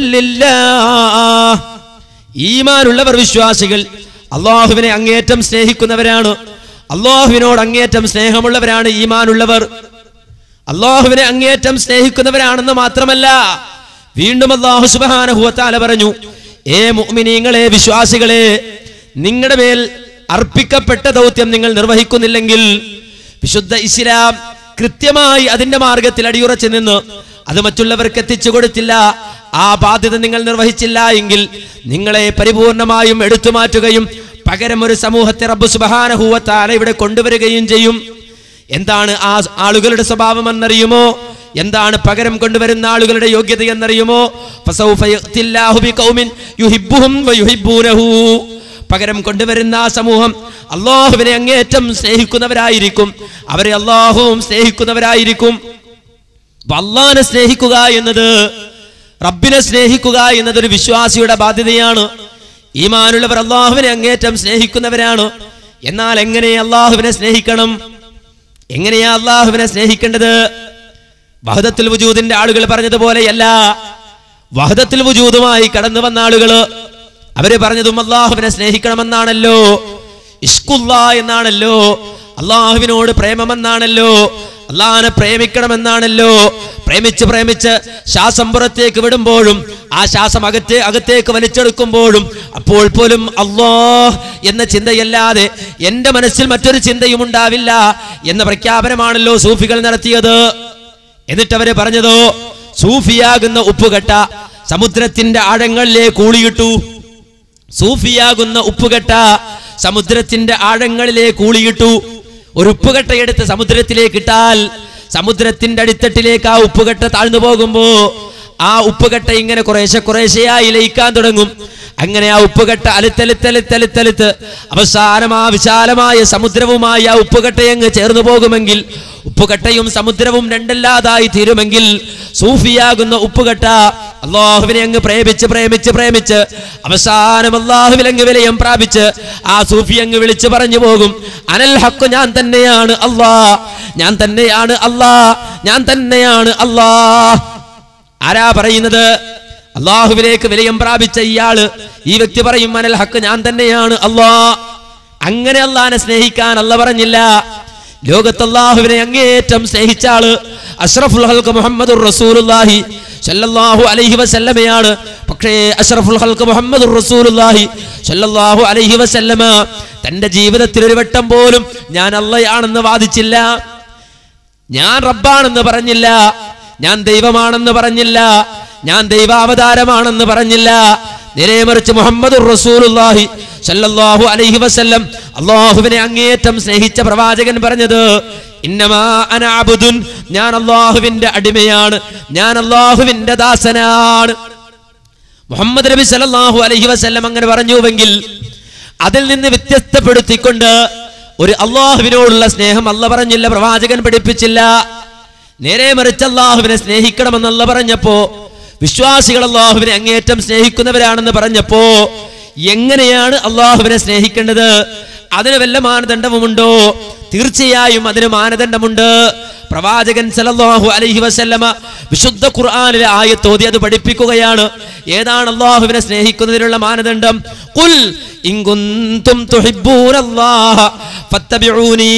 ലില്ലാഹ് ഈമാനുള്ളവർ വിശ്വാസികൾ അള്ളാഹുവിനെ അങ്ങേറ്റം സ്നേഹിക്കുന്നവരാണ് അള്ളാഹുവിനോട് അങ്ങേറ്റം സ്നേഹമുള്ളവരാണ് ഈമാനുള്ളവർ അള്ളാഹുവിനെ അങ്ങേറ്റം സ്നേഹിക്കുന്നവരാണെന്ന് മാത്രമല്ല വീണ്ടും അള്ളാഹു സുബാനഹുവത്താല പറഞ്ഞു ഏ മുഅ്മിനീങ്ങളെ വിശ്വാസികളെ നിങ്ങളുടെ മേൽ അർപ്പിക്കപ്പെട്ട ദൗത്യം നിങ്ങൾ നിർവഹിക്കുന്നില്ലെങ്കിൽ വിശുദ്ധ ഇസ്ലാം കൃത്യമായി അതിന്റെ മാർഗത്തിൽ അടിയുറച്ചു നിന്ന് അത് മറ്റുള്ളവർക്ക് എത്തിച്ചു കൊടുത്തില്ല ആ ബാധ്യത നിങ്ങൾ നിർവഹിച്ചില്ല എങ്കിൽ നിങ്ങളെ പരിപൂർണമായും എടുത്തു മാറ്റുകയും പകരം ഒരു സമൂഹത്തെ റബ്ബ് സുബഹാനഹൂവത്താല ഇവിടെ കൊണ്ടുവരികയും ചെയ്യും എന്താണ് ആ ആളുകളുടെ സ്വഭാവം എന്നറിയുമോ എന്താണ് പകരം കൊണ്ടുവരുന്ന ആളുകളുടെ യോഗ്യത എന്നറിയുമോ ഫസൗഫ യഅ്തില്ലാഹു ബിഖൗമിൻ യുഹിബ്ബുഹും വയുഹിബ്ബൂനഹു പകരം കൊണ്ടുവരുന്ന ആ സമൂഹം അള്ളാഹുവിനെ അങ്ങേറ്റം സ്നേഹിക്കുന്നവരായിരിക്കും അവരെ അള്ളാഹുവും സ്നേഹിക്കുന്നവരായിരിക്കും അപ്പൊ അള്ളാഹിനെ സ്നേഹിക്കുക എന്നത് റബ്ബിനെ സ്നേഹിക്കുക എന്നത് ഒരു വിശ്വാസിയുടെ ബാധ്യതയാണ് ഈമാനുള്ളവർ അള്ളാഹുവിനെ അങ്ങേറ്റം സ്നേഹിക്കുന്നവരാണ് എന്നാൽ എങ്ങനെ അള്ളാഹുവിനെ സ്നേഹിക്കണം എങ്ങനെയാ അള്ളാഹുവിനെ സ്നേഹിക്കേണ്ടത് വഹദത്തിൽ വജൂദിന്റെ ആളുകൾ പറഞ്ഞതുപോലെയല്ല വഹദത്തിൽ വജൂദുമായി കടന്നു വന്ന ആളുകള് അവര് പറഞ്ഞതും അള്ളാഹുവിനെ സ്നേഹിക്കണമെന്നാണല്ലോ ഇഷ്കുല്ല എന്നാണല്ലോ അള്ളാഹുവിനോട് പ്രേമമെന്നാണല്ലോ അള്ളാഹിനെ പ്രേമിക്കണമെന്നാണല്ലോ പ്രേമിച്ച് പ്രേമിച്ച് ശ്വാസം പുറത്തേക്ക് വിടുമ്പോഴും ആ ശ്വാസം അകത്തേ അകത്തേക്ക് വലിച്ചെടുക്കുമ്പോഴും അപ്പോൾ പോലും അള്ളാഹ് എന്ന ചിന്തയല്ലാതെ എന്റെ മനസ്സിൽ മറ്റൊരു ചിന്തയും ഉണ്ടാവില്ല എന്ന പ്രഖ്യാപനമാണല്ലോ സൂഫികൾ നടത്തിയത് എന്നിട്ട് അവര് പറഞ്ഞതോ സൂഫിയാകുന്ന ഉപ്പുകട്ട സമുദ്രത്തിന്റെ ആഴങ്ങളിലേക്ക് ഊളിയിട്ടു സൂഫിയാകുന്ന ഉപ്പുകട്ട സമുദ്രത്തിന്റെ ആഴങ്ങളിലേക്ക് ഊളിയിട്ടു ഒരു ഉപ്പുകട്ട എടുത്ത് സമുദ്രത്തിലേക്ക് ഇട്ടാൽ സമുദ്രത്തിന്റെ അടിത്തട്ടിലേക്ക് ആ ഉപ്പുകട്ട താഴ്ന്നു പോകുമ്പോ ആ ഉപ്പുകട്ട ഇങ്ങനെ കുറേശ്ശെ കുറേശ്ശെയായി ലയിക്കാൻ തുടങ്ങും അങ്ങനെ ആ ഉപ്പുകട്ട അലുത്തലുത്തലുത്തലുത്തലുത്ത് അവസാനം ആ വിശാലമായ സമുദ്രവുമായി ആ ഉപ്പുകട്ടയങ്ങ് ചേർന്നു പോകുമെങ്കിൽ ഉപ്പുകട്ടയും സമുദ്രവും രണ്ടല്ലാതായി തീരുമെങ്കിൽ സൂഫിയാകുന്ന ഉപ്പുകട്ട അള്ളാഹുവിനെ അങ്ങ് പ്രേമിച്ച് പ്രേമിച്ച് പ്രേമിച്ച് അവസാനം അള്ളാഹുവിൽ അങ്ങ് വിലയം പ്രാപിച്ച് ആ സൂഫി അങ്ങ് വിളിച്ചു പറഞ്ഞു പോകും അനൽ ഹക്ക് ഞാൻ തന്നെയാണ് അള്ളാ ഞാൻ തന്നെയാണ് അള്ളാ ഞാൻ തന്നെയാണ് അള്ളാ ആരാ പറയുന്നത് അള്ളാഹുവിലേക്ക് വിലയം പ്രാപിച്ച ഇയാള് ഈ വ്യക്തി പറയും അനൽ ഹക്ക് ഞാൻ തന്നെയാണ് അള്ളാ അങ്ങനെ അള്ളാനെ സ്നേഹിക്കാൻ അല്ല പറഞ്ഞില്ല ലോകത്ത് അള്ളാഹുവിനെ അങ്ങേറ്റം സ്നേഹിച്ച ആള് അഷ്റഫുൽ ഹൽക്ക് മുഹമ്മദ് റസൂലുള്ളാഹി സല്ലല്ലാഹു അലൈഹി വസല്ലമയാണ് പക്ഷേ അഷ്റഫുൽ ഹൽക്ക് മുഹമ്മദ് റസൂലുള്ളാഹി സല്ലല്ലാഹു അലൈഹി വസല്ലമ തന്റെ ജീവിതത്തിൽ ഒരു വട്ടം പോലും ഞാൻ അള്ളയാണെന്ന് വാദിച്ചില്ല ഞാൻ റബ്ബാണെന്ന് പറഞ്ഞില്ല ഞാൻ ദൈവമാണെന്ന് പറഞ്ഞില്ല ഞാൻ ദൈവാവതാരമാണെന്ന് പറഞ്ഞില്ല നേരെ മറിച്ച് മുഹമ്മദ് റസൂലുള്ളാഹി സല്ലല്ലാഹു അലൈഹി വസല്ലം അള്ളാഹുവിനെ അങ്ങേയറ്റം സ്നേഹിച്ച പ്രവാചകൻ പറഞ്ഞത് ഇന്നമാ അന അബ്ദുൻ ഞാൻ അള്ളാഹുവിന്റെ അടിമയാണ് ഞാൻ അള്ളാഹുവിന്റെ ദാസനാണ് മുഹമ്മദ് നബി സല്ലല്ലാഹു അലൈഹി വസല്ലം അങ്ങനെ പറഞ്ഞുവെങ്കിൽ അതിൽ നിന്ന് വ്യത്യസ്തപ്പെടുത്തിക്കൊണ്ട് ഒരു അള്ളാഹുവിനോടുള്ള സ്നേഹം അല്ല പറഞ്ഞില്ല പ്രവാചകൻ പഠിപ്പിച്ചില്ല നേരെ മറിച്ച് അള്ളാഹുവിനെ സ്നേഹിക്കണമെന്നല്ല പറഞ്ഞപ്പോ വിശ്വാസികൾ അള്ളാഹുവിനെ അങ്ങേറ്റം സ്നേഹിക്കുന്നവരാണെന്ന് പറഞ്ഞപ്പോ എങ്ങനെയാണ് അള്ളാഹുവിനെ സ്നേഹിക്കേണ്ടത് അതിന് വല്ല മാനദണ്ഡവുമുണ്ടോ തീർച്ചയായും അതിന് മാനദണ്ഡമുണ്ട് പ്രവാചകൻ സല്ലല്ലാഹു അലൈഹി വസല്ലമ വിശുദ്ധ ഖുർആനിലെ ആയത്തോതി അത് പഠിപ്പിക്കുകയാണ് ഏതാണ് അള്ളാഹുവിനെ സ്നേഹിക്കുന്നതിനുള്ള മാനദണ്ഡം ഖുൽ ഇൻ കുന്തും തുഹിബ്ബൂനല്ലാഹ ഫത്തബിഊനി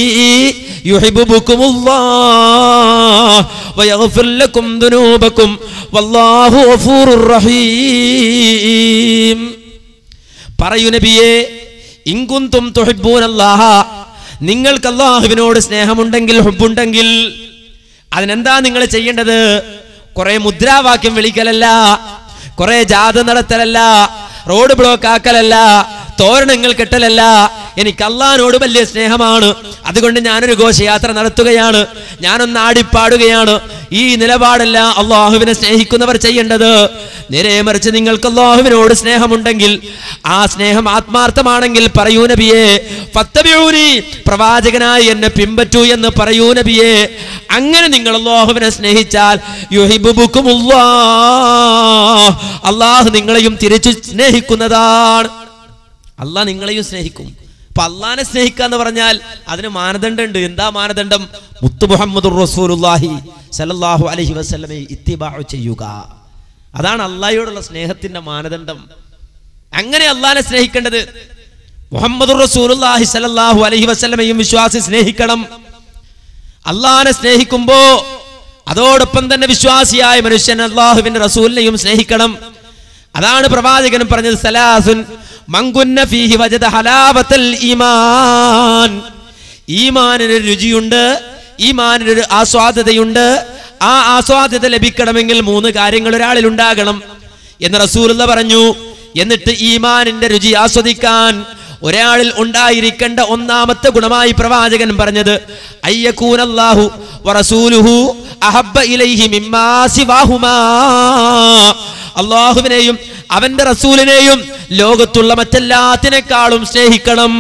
യുഹിബ്ബുകുമുല്ലാഹ് വയഗ്ഫിർ ലക്കും ദുനൂബക്കും വല്ലാഹു ഗഫൂറുർ റഹീം പറയൂ നബിയേ ഇങ്കുന്തും തുഹിബ്ബൂനല്ലാഹ നിങ്ങൾക്ക് അള്ളാഹുവിനോട് സ്നേഹമുണ്ടെങ്കിൽ ഹുബുണ്ടെങ്കിൽ അതിനെന്താ നിങ്ങൾ ചെയ്യേണ്ടത് കുറെ മുദ്രാവാക്യം വിളിക്കലല്ല കുറെ ജാഥ നടത്തലല്ല റോഡ് ബ്ലോക്ക് ആക്കലല്ല തോരണങ്ങൾ കെട്ടലല്ല എനിക്ക് അള്ളഹാനോട് വലിയ സ്നേഹമാണ് അതുകൊണ്ട് ഞാനൊരു ഘോഷയാത്ര നടത്തുകയാണ് ഞാനൊന്ന് ആടിപ്പാടുകയാണ് ഈ നിലപാടല്ല അള്ളാഹുവിനെ സ്നേഹിക്കുന്നവർ ചെയ്യേണ്ടത് നേരെ മറിച്ച് നിങ്ങൾക്ക് അള്ളാഹുവിനോട് സ്നേഹമുണ്ടെങ്കിൽ ആ സ്നേഹം ആത്മാർത്ഥമാണെങ്കിൽ പറയൂ നബിയെ ഫത്തബിഊനി പ്രവാചകനായി എന്നെ പിൻപറ്റൂ എന്ന് പറയൂ നബിയെ അങ്ങനെ നിങ്ങൾ അള്ളാഹുവിനെ സ്നേഹിച്ചാൽ യുഹിബുബുക്കുമുല്ലാഹ്. അള്ളാഹു നിങ്ങളെയും തിരിച്ചു സ്നേഹിക്കുന്നതാണ് അള്ളാഹ് നിങ്ങളെയും സ്നേഹിക്കും അപ്പൊ അള്ളാഹിനെ സ്നേഹിക്കുക എന്ന് പറഞ്ഞാൽ അതിന് മാനദണ്ഡം ഉണ്ട് എന്താ മാനദണ്ഡം മുത്തു മുഹമ്മദ് റസൂലുല്ലാഹി സല്ലല്ലാഹു അലൈഹി വസല്ലമയെ ഇത്തിബാഉ ചെയ്യുക അതാണ് അള്ളാഹിയോടുള്ള സ്നേഹത്തിന്റെ മാനദണ്ഡം അങ്ങനെ അള്ളാഹിനെ സ്നേഹിക്കേണ്ടത് മുഹമ്മദ് റസൂലുല്ലാഹി സല്ലല്ലാഹു അലൈഹി വസല്ലമയും വിശ്വാസി സ്നേഹിക്കണം അള്ളാഹിനെ സ്നേഹിക്കുമ്പോ അതോടൊപ്പം തന്നെ വിശ്വാസിയായ മനുഷ്യൻ അള്ളാഹുവിന്റെ റസൂലിനെയും സ്നേഹിക്കണം അതാണ് പ്രവാചകൻ പറഞ്ഞത് സലാസുൻ മങ്കുന്ന ഫീഹി വജദ ഹലാവത്തൽ ഈമാൻ ഈമാനിനൊരു രുചിയുണ്ട് ഈമാനിനൊരു ആസ്വാദ്യതയുണ്ട് ആ ആസ്വാദ്യത ലഭിക്കണമെങ്കിൽ മൂന്ന് കാര്യങ്ങൾ ഒരാളിൽ ഉണ്ടാകണം എന്ന് റസൂലുള്ള പറഞ്ഞു എന്നിട്ട് ഈമാനിന്റെ രുചി ആസ്വദിക്കാൻ ഒരാളിൽ ഉണ്ടായിരിക്കേണ്ട ഒന്നാമത്തെ ഗുണമായി പ്രവാചകൻ പറഞ്ഞത് അയ്യക്കൂനല്ലാഹു വറസൂലുഹു അഹബ്ബ ഇലൈഹി മിമ്മാ സിവാഹുമാ അള്ളാഹുവിനെയും അവന്റെ റസൂലിനെയും ലോകത്തുള്ള മറ്റെല്ലാത്തിനേക്കാളും സ്നേഹിക്കണം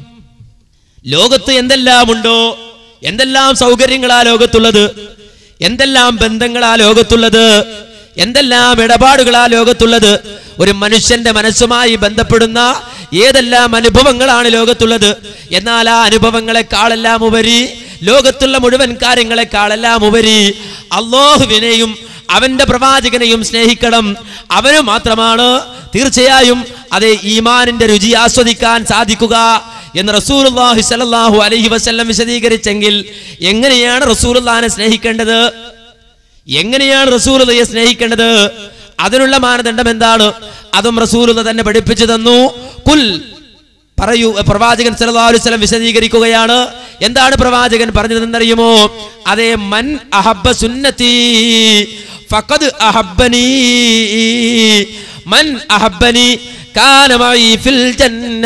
ലോകത്ത് എന്തെല്ലാമുണ്ടോ എന്തെല്ലാം സൗകര്യങ്ങളാ ലോകത്തുള്ളത് എന്തെല്ലാം ബന്ധങ്ങളാ ലോകത്തുള്ളത് എന്തെല്ലാം ഇടപാടുകളാ ലോകത്തുള്ളത് ഒരു മനുഷ്യന്റെ മനസ്സുമായി ബന്ധപ്പെടുന്ന ഏതെല്ലാം അനുഭവങ്ങളാണ് ലോകത്തുള്ളത് എന്നാൽ ആ അനുഭവങ്ങളെക്കാളെല്ലാം ഉപരി ലോകത്തുള്ള മുഴുവൻ കാര്യങ്ങളെക്കാളെല്ലാം ഉപരി അള്ളാഹുവിനെയും അവന്റെ പ്രവാചകനെയും സ്നേഹിക്കണം അവന് മാത്രമാണ് തീർച്ചയായും അതേ ഈമാനിന്റെ രുചി ആസ്വദിക്കാൻ സാധിക്കുക എന്ന് റസൂലുള്ളാഹി സ്വല്ലല്ലാഹു അലൈഹി വസല്ലം വിശദീകരിച്ചെങ്കിൽ എങ്ങനെയാണ് റസൂലുള്ളാഹിനെ സ്നേഹിക്കേണ്ടത് എങ്ങനെയാണ് റസൂലുള്ളയെ സ്നേഹിക്കേണ്ടത് അതിനുള്ള മാനദണ്ഡം എന്താണ് അതും റസൂലുള്ള തന്നെ പഠിപ്പിച്ചു തന്നു കുൽ പറയൂ പ്രവാചകൻ സല്ലല്ലാഹു അലൈഹി വസല്ലം വിശദീകരിക്കുകയാണ് എന്താണ് പ്രവാചകൻ പറഞ്ഞതെന്നറിയുമോ അതേ മൻ അഹബ്ബ സുന്നത്തി ഫഖദ് അഹബ്ബനി മൻ അഹബ്ബനി കാന മഈ ഫിൽ ജന്ന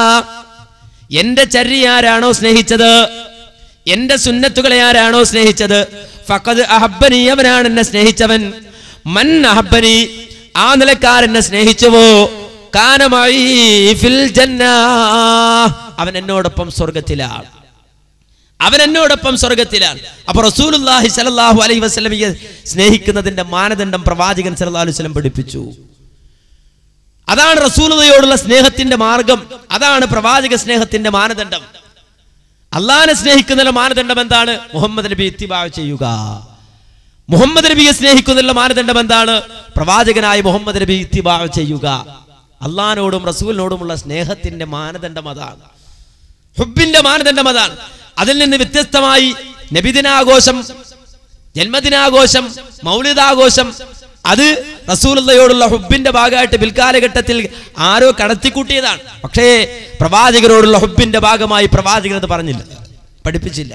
എന്റെ ചര്യ ആരാണോ സ്നേഹിച്ചത് എന്റെ സുന്നത്തുകളെ ആരാണോ സ്നേഹിച്ചത് ഫഖദ് അഹബ്ബനി അവനാണ് എന്നെ സ്നേഹിച്ചവൻ മൻ അഹബ്ബനി ആ നിലക്കാരെന്നെ സ്നേഹിച്ചുവോ കാനമായി ഫിൽ ജന്ന അവൻ എന്നോടൊപ്പം സ്വർഗത്തിലാണ് അവൻ എന്നോടൊപ്പം സ്വർഗത്തിലാണ് അപ്പൊ റസൂലുള്ളാഹി സ്വല്ലല്ലാഹു അലൈഹി വസല്ലമയെ സ്നേഹിക്കുന്നതിന്റെ മാനദണ്ഡം പ്രവാചകൻ സല്ലല്ലാഹു അലൈഹി വസല്ലം പഠിപ്പിച്ചു അതാണ് റസൂലതയോടുള്ള സ്നേഹത്തിന്റെ മാർഗം അതാണ് പ്രവാചക സ്നേഹത്തിന്റെ മാനദണ്ഡം അള്ളാഹിനെ സ്നേഹിക്കുന്നതിന്റെ മാനദണ്ഡം എന്താണ് മുഹമ്മദ് നബി ഇത്തിബാ ചെയ്യുക മുഹമ്മദ് നബിയെ സ്നേഹിക്കുന്നതിനുള്ള മാനദണ്ഡം എന്താണ് പ്രവാചകനായ മുഹമ്മദ് നബി ഇത്തിബാ ചെയ്യുക അള്ളഹാനോടും റസൂലിനോടുമുള്ള സ്നേഹത്തിന്റെ മാനദണ്ഡം അതാണ് ഹുബിന്റെ മാനദണ്ഡം അതാണ് അതിൽ നിന്ന് വ്യത്യസ്തമായി നബിദിനാഘോഷം ജന്മദിനാഘോഷം മൗലിതാഘോഷം അത് റസൂലുള്ളയോടുള്ള ഹുബിന്റെ ഭാഗമായിട്ട് പിൽക്കാലഘട്ടത്തിൽ ആരോ കടത്തിക്കൂട്ടിയതാണ് പക്ഷേ പ്രവാചകരോടുള്ള ഹുബിന്റെ ഭാഗമായി പ്രവാചകൻ അത് പറഞ്ഞില്ല പഠിപ്പിച്ചില്ല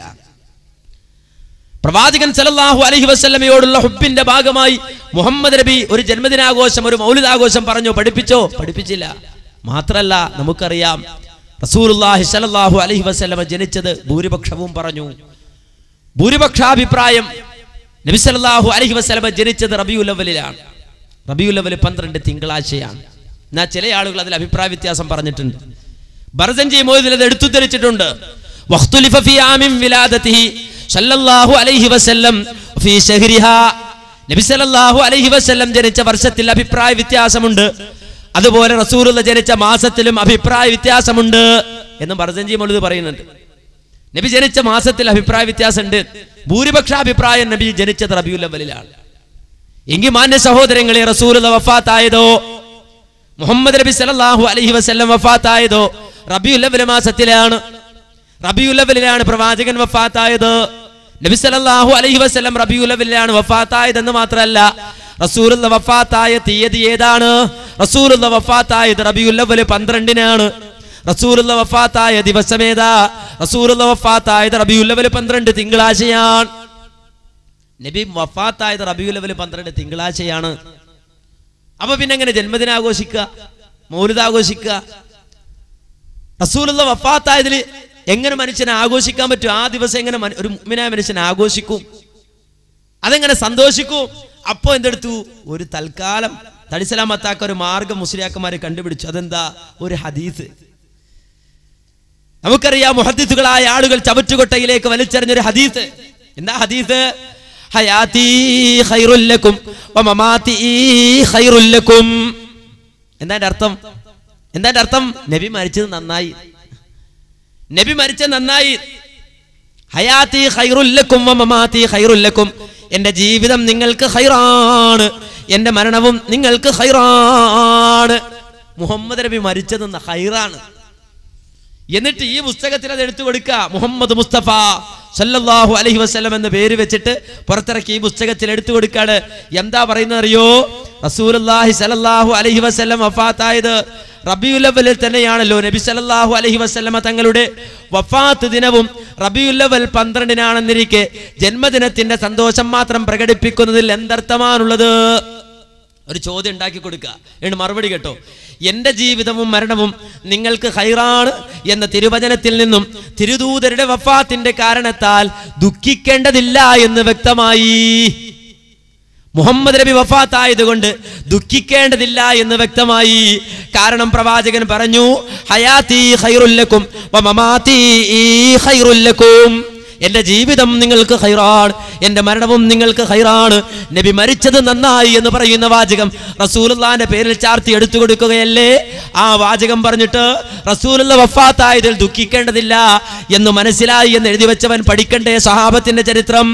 പ്രവാചകൻ സല്ലല്ലാഹു അലൈഹി വസല്ലമയോടുള്ള ഹുബിന്റെ ഭാഗമായി മുഹമ്മദ് നബി ഒരു ജന്മദിനാഘോഷം ഒരു മൗലിദാഘോഷം പറഞ്ഞോ പഠിപ്പിച്ചോ പഠിപ്പിച്ചില്ല മാത്രല്ല നമുക്കറിയാം റസൂലുള്ളാഹി സല്ലല്ലാഹു അലൈഹി വസല്ലമ ജനിച്ചത് ഭൂരിപക്ഷവും പറഞ്ഞു ഭൂരിപക്ഷാഭിപ്രായം നബി സല്ലല്ലാഹു അലൈഹി വസല്ലമ ജനിച്ചത് റബിയുൽ അവലിലാണ് റബിയുൽ അവൽ പന്ത്രണ്ട് തിങ്കളാഴ്ചയാണ് എന്നാ ചില ആളുകൾ അതിൽ അഭിപ്രായ വ്യത്യാസം പറഞ്ഞിട്ടുണ്ട് ബർസൻജി മോദിൽ അത് എടുത്തു ധരിച്ചിട്ടുണ്ട് വഖ്തുലിഫ ഫീ ആമിൻ വിലാദതിഹി സല്ലല്ലാഹു അലൈഹി വസല്ലം ഫീ ശഹ്രിഹാ നബി സല്ലല്ലാഹു അലൈഹി വസല്ലം ജനിച്ച വർഷത്തിൽ അഭിപ്രായ വ്യത്യാസമുണ്ട് അതുപോലെ റസൂലുള്ള ജനിച്ച മാസത്തിലും അഭിപ്രായ വ്യത്യാസമുണ്ട് എന്ന് ബർസൻജി മൗലിദ് പറയുന്നുണ്ട് നബി ജനിച്ച മാസത്തിൽ അഭിപ്രായ വ്യത്യാസമുണ്ട് ഭൂരിപക്ഷ അഭിപ്രായം നബി ജനിച്ചത് റബിയുൽ അവലിലാണ് എങ്കിൽ മാന്യ സഹോദരങ്ങളെ റസൂലുള്ള വഫാത്തായതോ മുഹമ്മദ് നബി സല്ലല്ലാഹു അലൈഹി വസല്ലം വഫാത്തായതോ റബിയുൽ അവൽ മാസത്തിലാണ് റബിയുൽ അവലിലാണ് പ്രവാചകൻ വഫാത്തായത് നബി സല്ലല്ലാഹു അലൈഹി വസല്ലം റബിയുൽ അവലിലാണ് വഫാത്തായതെന്ന് മാത്രമല്ല റസൂലുള്ള വഫാത്തായ തീയതി ഏതാണ് റസൂലുള്ള വഫാത്തായത് റബിയുൽ അവൽ പന്ത്രണ്ടിനാണ് റസൂലുള്ള വഫാത്തായ ദിവസമേതാ റസൂലുള്ള വഫാത്തായത് റബിയുൽ അവൽ പന്ത്രണ്ട് തിങ്കളാഴ്ചയാണ് നബി വഫാത്തായത് റബിയുൽ അവൽ പന്ത്രണ്ട് തിങ്കളാഴ്ചയാണ് അപ്പൊ പിന്നെ എങ്ങനെ ജന്മദിനം ആഘോഷിക്കുക മൗലിദ് ആഘോഷിക്കുക റസൂലുള്ള വഫാത്തായതിൽ എങ്ങനെ മനുഷ്യനെ ആഘോഷിക്കാൻ പറ്റും ആ ദിവസം എങ്ങനെ മന- ഒരു മുഅ്മിനായ മനുഷ്യൻ ആഘോഷിക്കും അതെങ്ങനെ സന്തോഷിക്കും അപ്പോ എന്തെടുത്തു ഒരു തൽക്കാലം തടിസലാമത്താക്ക ഒരു മാർഗം മുസ്ലിയാക്കന്മാരെ കണ്ടുപിടിച്ചു അതെന്താ ഒരു ഹദീസ് നമുക്കറിയാം മുഹദ്ദിസുകളായ ആളുകൾ ചവറ്റുകൊട്ടയിലേക്ക് വലിച്ചെറിഞ്ഞൊരു ഹദീസ് എന്താ ഹദീസ് ഹയാത്തി ഖൈറുല്ലക്കും വമമാതി ഖൈറുല്ലക്കും എന്താ അതിന്റെ അർത്ഥം എന്താ അതിന്റെ അർത്ഥം നബി മരിച്ചത് നന്നായി നബി മരിച്ചത് നന്നായി ഹയാത്തി ഖൈറുല്ലക്കും വമമാതി ഖൈറുല്ലക്കും എന്റെ ജീവിതം നിങ്ങൾക്ക് ഖൈറാണ് എന്റെ മരണവും നിങ്ങൾക്ക് ഖൈറാണ് മുഹമ്മദ് നബി മരിച്ചത് ന- ഖൈറാണ് എന്നിട്ട് ഈ പുസ്തകത്തിൽ അത് എടുത്തു കൊടുക്കുക മുഹമ്മദ് മുസ്തഫ സല്ലല്ലാഹു അലൈഹി വസല്ലം എന്ന പേര് വെച്ചിട്ട് പുറത്തിറക്കി ഈ പുസ്തകത്തിൽ എടുത്തു കൊടുക്കാണ് എന്താ പറയുന്നത് അറിയോ റസൂലുള്ളാഹി സല്ലല്ലാഹു അലൈഹി വസല്ലം വഫാത്തായത് റബിയുൽ അവലിൽ തന്നെയാണല്ലോ നബി സല്ലല്ലാഹു അലൈഹി വസല്ലമ തങ്ങളുടെ വഫാത്ത് ദിനവും റബിയുൽ അവൽ പന്ത്രണ്ടിനാണെന്നിരിക്കെ ജന്മദിനത്തിന്റെ സന്തോഷം മാത്രം പ്രകടിപ്പിക്കുന്നതിൽ എന്തർത്ഥമാണുള്ളത് ഒരു ചോദ്യം ഉണ്ടാക്കി കൊടുക്കുക എന്നിട്ട് മറുപടി കേട്ടോ എന്റെ ജീവിതവും മരണവും നിങ്ങൾക്ക് ഹൈറാണ് എന്ന തിരുവചനത്തിൽ നിന്നും തിരുദൂതരുടെ വഫാത്തിന്റെ കാരണത്താൽ ദുഃഖിക്കേണ്ടതില്ല എന്ന് വ്യക്തമായി മുഹമ്മദ് നബി വഫാത്തായതുകൊണ്ട് ദുഃഖിക്കേണ്ടതില്ല എന്ന് വ്യക്തമായി കാരണം പ്രവാചകൻ പറഞ്ഞു ഹയാത്തി ഖൈറുല്ലക്കും വമമാതി ഖൈറുല്ലക്കും എന്റെ ജീവിതം നിങ്ങൾക്ക് ഹൈറാണ് എന്റെ മരണവും നിങ്ങൾക്ക് ഹൈറാണ് നബി മരിച്ചത് നന്നായി എന്ന് പറയുന്ന വാചകം റസൂലുള്ളാന്റെ പേരിൽ ചാർത്തി എടുത്തു കൊടുക്കുകയല്ലേ ആ വാചകം പറഞ്ഞിട്ട് റസൂലുള്ള വഫാത്തായതിൽ ദുഃഖിക്കേണ്ടതില്ല എന്ന് മനസ്സിലായി എന്ന് എഴുതി വെച്ചവൻ പഠിക്കണ്ടേ സഹാബത്തിന്റെ ചരിത്രം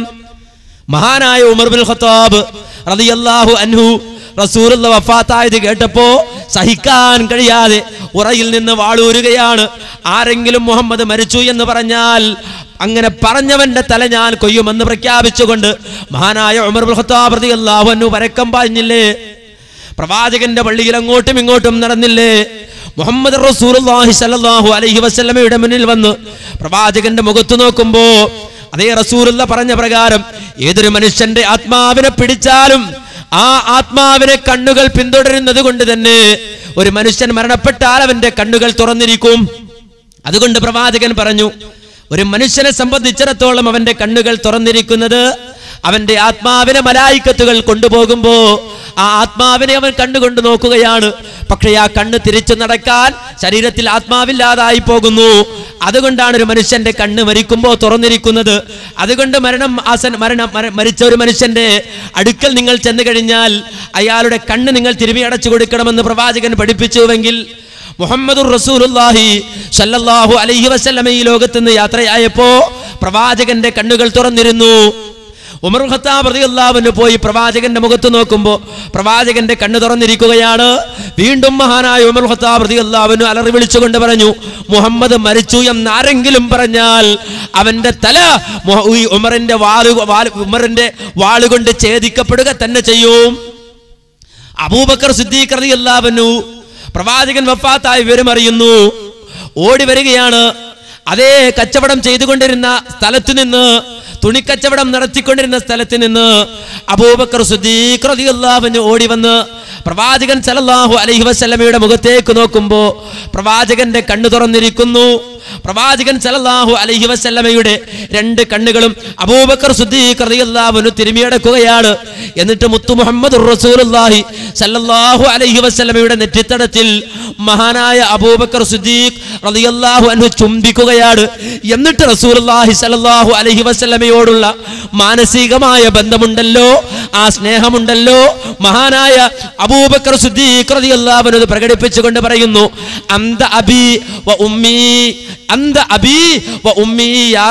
മഹാനായ ഉമർ ബിൻ ഖത്താബ് റളിയല്ലാഹു അൻഹു റസൂലുള്ള വഫാത്തായത് കേട്ടപ്പോ സഹിക്കാൻ കഴിയാതെ ഉറയിൽ നിന്ന് വാളൂരുകയാണ് ആരെങ്കിലും മുഹമ്മദ് മരിച്ചു എന്ന് പറഞ്ഞാൽ അങ്ങനെ പറഞ്ഞവന്റെ തല ഞാൻ കൊയ്യുമെന്ന് പ്രഖ്യാപിച്ചുകൊണ്ട് മഹാനായ ഉമർ ബിൻ ഖത്താബ് റളിയല്ലാഹു അൻഹു പരക്കം പാഞ്ഞില്ലേ പ്രവാചകന്റെ പള്ളിയിൽ അങ്ങോട്ടും ഇങ്ങോട്ടും നടന്നില്ലേ മുഹമ്മദ് റസൂലുള്ളാഹി സ്വല്ലല്ലാഹു അലൈഹി വസല്ലമയുടെ മുന്നിൽ വന്ന് പ്രവാചകന്റെ മുഖത്ത് നോക്കുമ്പോ അതേ റസൂലുള്ള പറഞ്ഞ പ്രകാരം ഏതൊരു മനുഷ്യന്റെ ആത്മാവിനെ പിടിച്ചാലും ആ ആത്മാവിനെ കണ്ണുകൾ പിന്തുടരുന്നത് കൊണ്ട് തന്നെ ഒരു മനുഷ്യൻ മരണപ്പെട്ടാൽ അവന്റെ കണ്ണുകൾ തുറന്നിരിക്കും അതുകൊണ്ട് പ്രവാചകൻ പറഞ്ഞു ഒരു മനുഷ്യനെ സംബന്ധിച്ചിടത്തോളം അവന്റെ കണ്ണുകൾ തുറന്നിരിക്കുന്നത് അവന്റെ ആത്മാവിനെ മലായിക്കത്തുകൾ കൊണ്ടുപോകുമ്പോ ആ ആത്മാവിനെ അവൻ കണ്ണുകൊണ്ട് നോക്കുകയാണ് പക്ഷേ ആ കണ്ണ് തിരിച്ചു നടക്കാൻ ശരീരത്തിൽ ആത്മാവില്ലാതായി പോകുന്നു അതുകൊണ്ടാണ് ഒരു മനുഷ്യന്റെ കണ്ണ് മരിക്കുമ്പോ തുറന്നിരിക്കുന്നത് അതുകൊണ്ട് മരണം ആസൻ മരണം മര- മരിച്ച ഒരു മനുഷ്യന്റെ അടുക്കൽ നിങ്ങൾ ചെന്ന് കഴിഞ്ഞാൽ അയാളുടെ കണ്ണ് നിങ്ങൾ തിരുമി അടച്ചു കൊടുക്കണമെന്ന് പ്രവാചകൻ പഠിപ്പിച്ചുവെങ്കിൽ മുഹമ്മദുർ റസൂലുള്ളാഹി സല്ലല്ലാഹു അലൈഹി വസല്ലമ ഈ ലോകത്ത് നിന്ന് യാത്രയായപ്പോ പ്രവാചകന്റെ കണ്ണുകൾ തുറന്നിരുന്നു ഉമർ ഖത്താബ് റളിയല്ലാഹുവിന് പോയി പ്രവാചകന്റെ മുഖത്ത് നോക്കുമ്പോൾ പ്രവാചകന്റെ കണ്ണ് തുറന്നിരിക്കുകയാണ് വീണ്ടും മഹാനായ ഉമർ ഖത്താബ് റളിയല്ലാഹുവിന് അലറി വിളിച്ചുകൊണ്ട് പറഞ്ഞു മുഹമ്മദ് മരിച്ചു എന്ന് ആരെങ്കിലും പറഞ്ഞാൽ അവന്റെ തല മുഹ- ഈ ഉമറിന്റെ വാളു വാല് ഉമറിന്റെ വാളുകൊണ്ട് ഛേദിക്കപ്പെടുക തന്നെ ചെയ്യും അബൂബക്കർ സിദ്ദീഖ് റളിയല്ലാഹു പ്രവാചകൻ വഫാത്തായ വിവരം അറിയുന്നു ഓടി വരികയാണ് അതേ കച്ചവടം ചെയ്തുകൊണ്ടിരുന്ന സ്ഥലത്ത് നിന്ന് തുണിക്കച്ചവടം നടത്തിക്കൊണ്ടിരുന്ന സ്ഥലത്ത് നിന്ന് അബൂബക്കർ സിദ്ദീഖ് റളിയല്ലാഹു ഓടി വന്ന് പ്രവാചകൻ സല്ലല്ലാഹു അലൈഹി വസല്ലമയുടെ മുഖത്തേക്ക് നോക്കുമ്പോൾ പ്രവാചകന്റെ കണ്ണു തുറന്നിരിക്കുന്നു പ്രവാചകൻ സല്ലല്ലാഹു അലൈഹി വസല്ലമയുടെ രണ്ട് കണ്ണുകളും അബൂബക്കർ സിദ്ദീഖ് റളിയല്ലാഹു തിരുമിയടക്കുകയാണ് എന്നിട്ട് മുത്തു മുഹമ്മദ് റസൂലുള്ളാഹി സല്ലല്ലാഹു അലൈഹി വസല്ലമയുടെ നെറ്റിത്തടത്തിൽ മഹാനായ അബൂബക്കർ സിദ്ദീഖ് റളിയല്ലാഹു അൻഹു ചുംബിക്കുകയാണ് എന്നിട്ട് റസൂലുള്ളാഹി സല്ലല്ലാഹു അലൈഹി വസല്ലമയോടുള്ള മാനസികമായ ബന്ധമുണ്ടല്ലോ ആ സ്നേഹമുണ്ടല്ലോ മഹാനായ അബൂബക്കർ സിദ്ദീഖ് റളിയല്ലാഹു അൻഹു പ്രകടിപ്പിച്ചുകൊണ്ട് പറയുന്നു അന്ത അബി വ ഉമ്മി അന്ത അബി വ ഉമ്മി യാ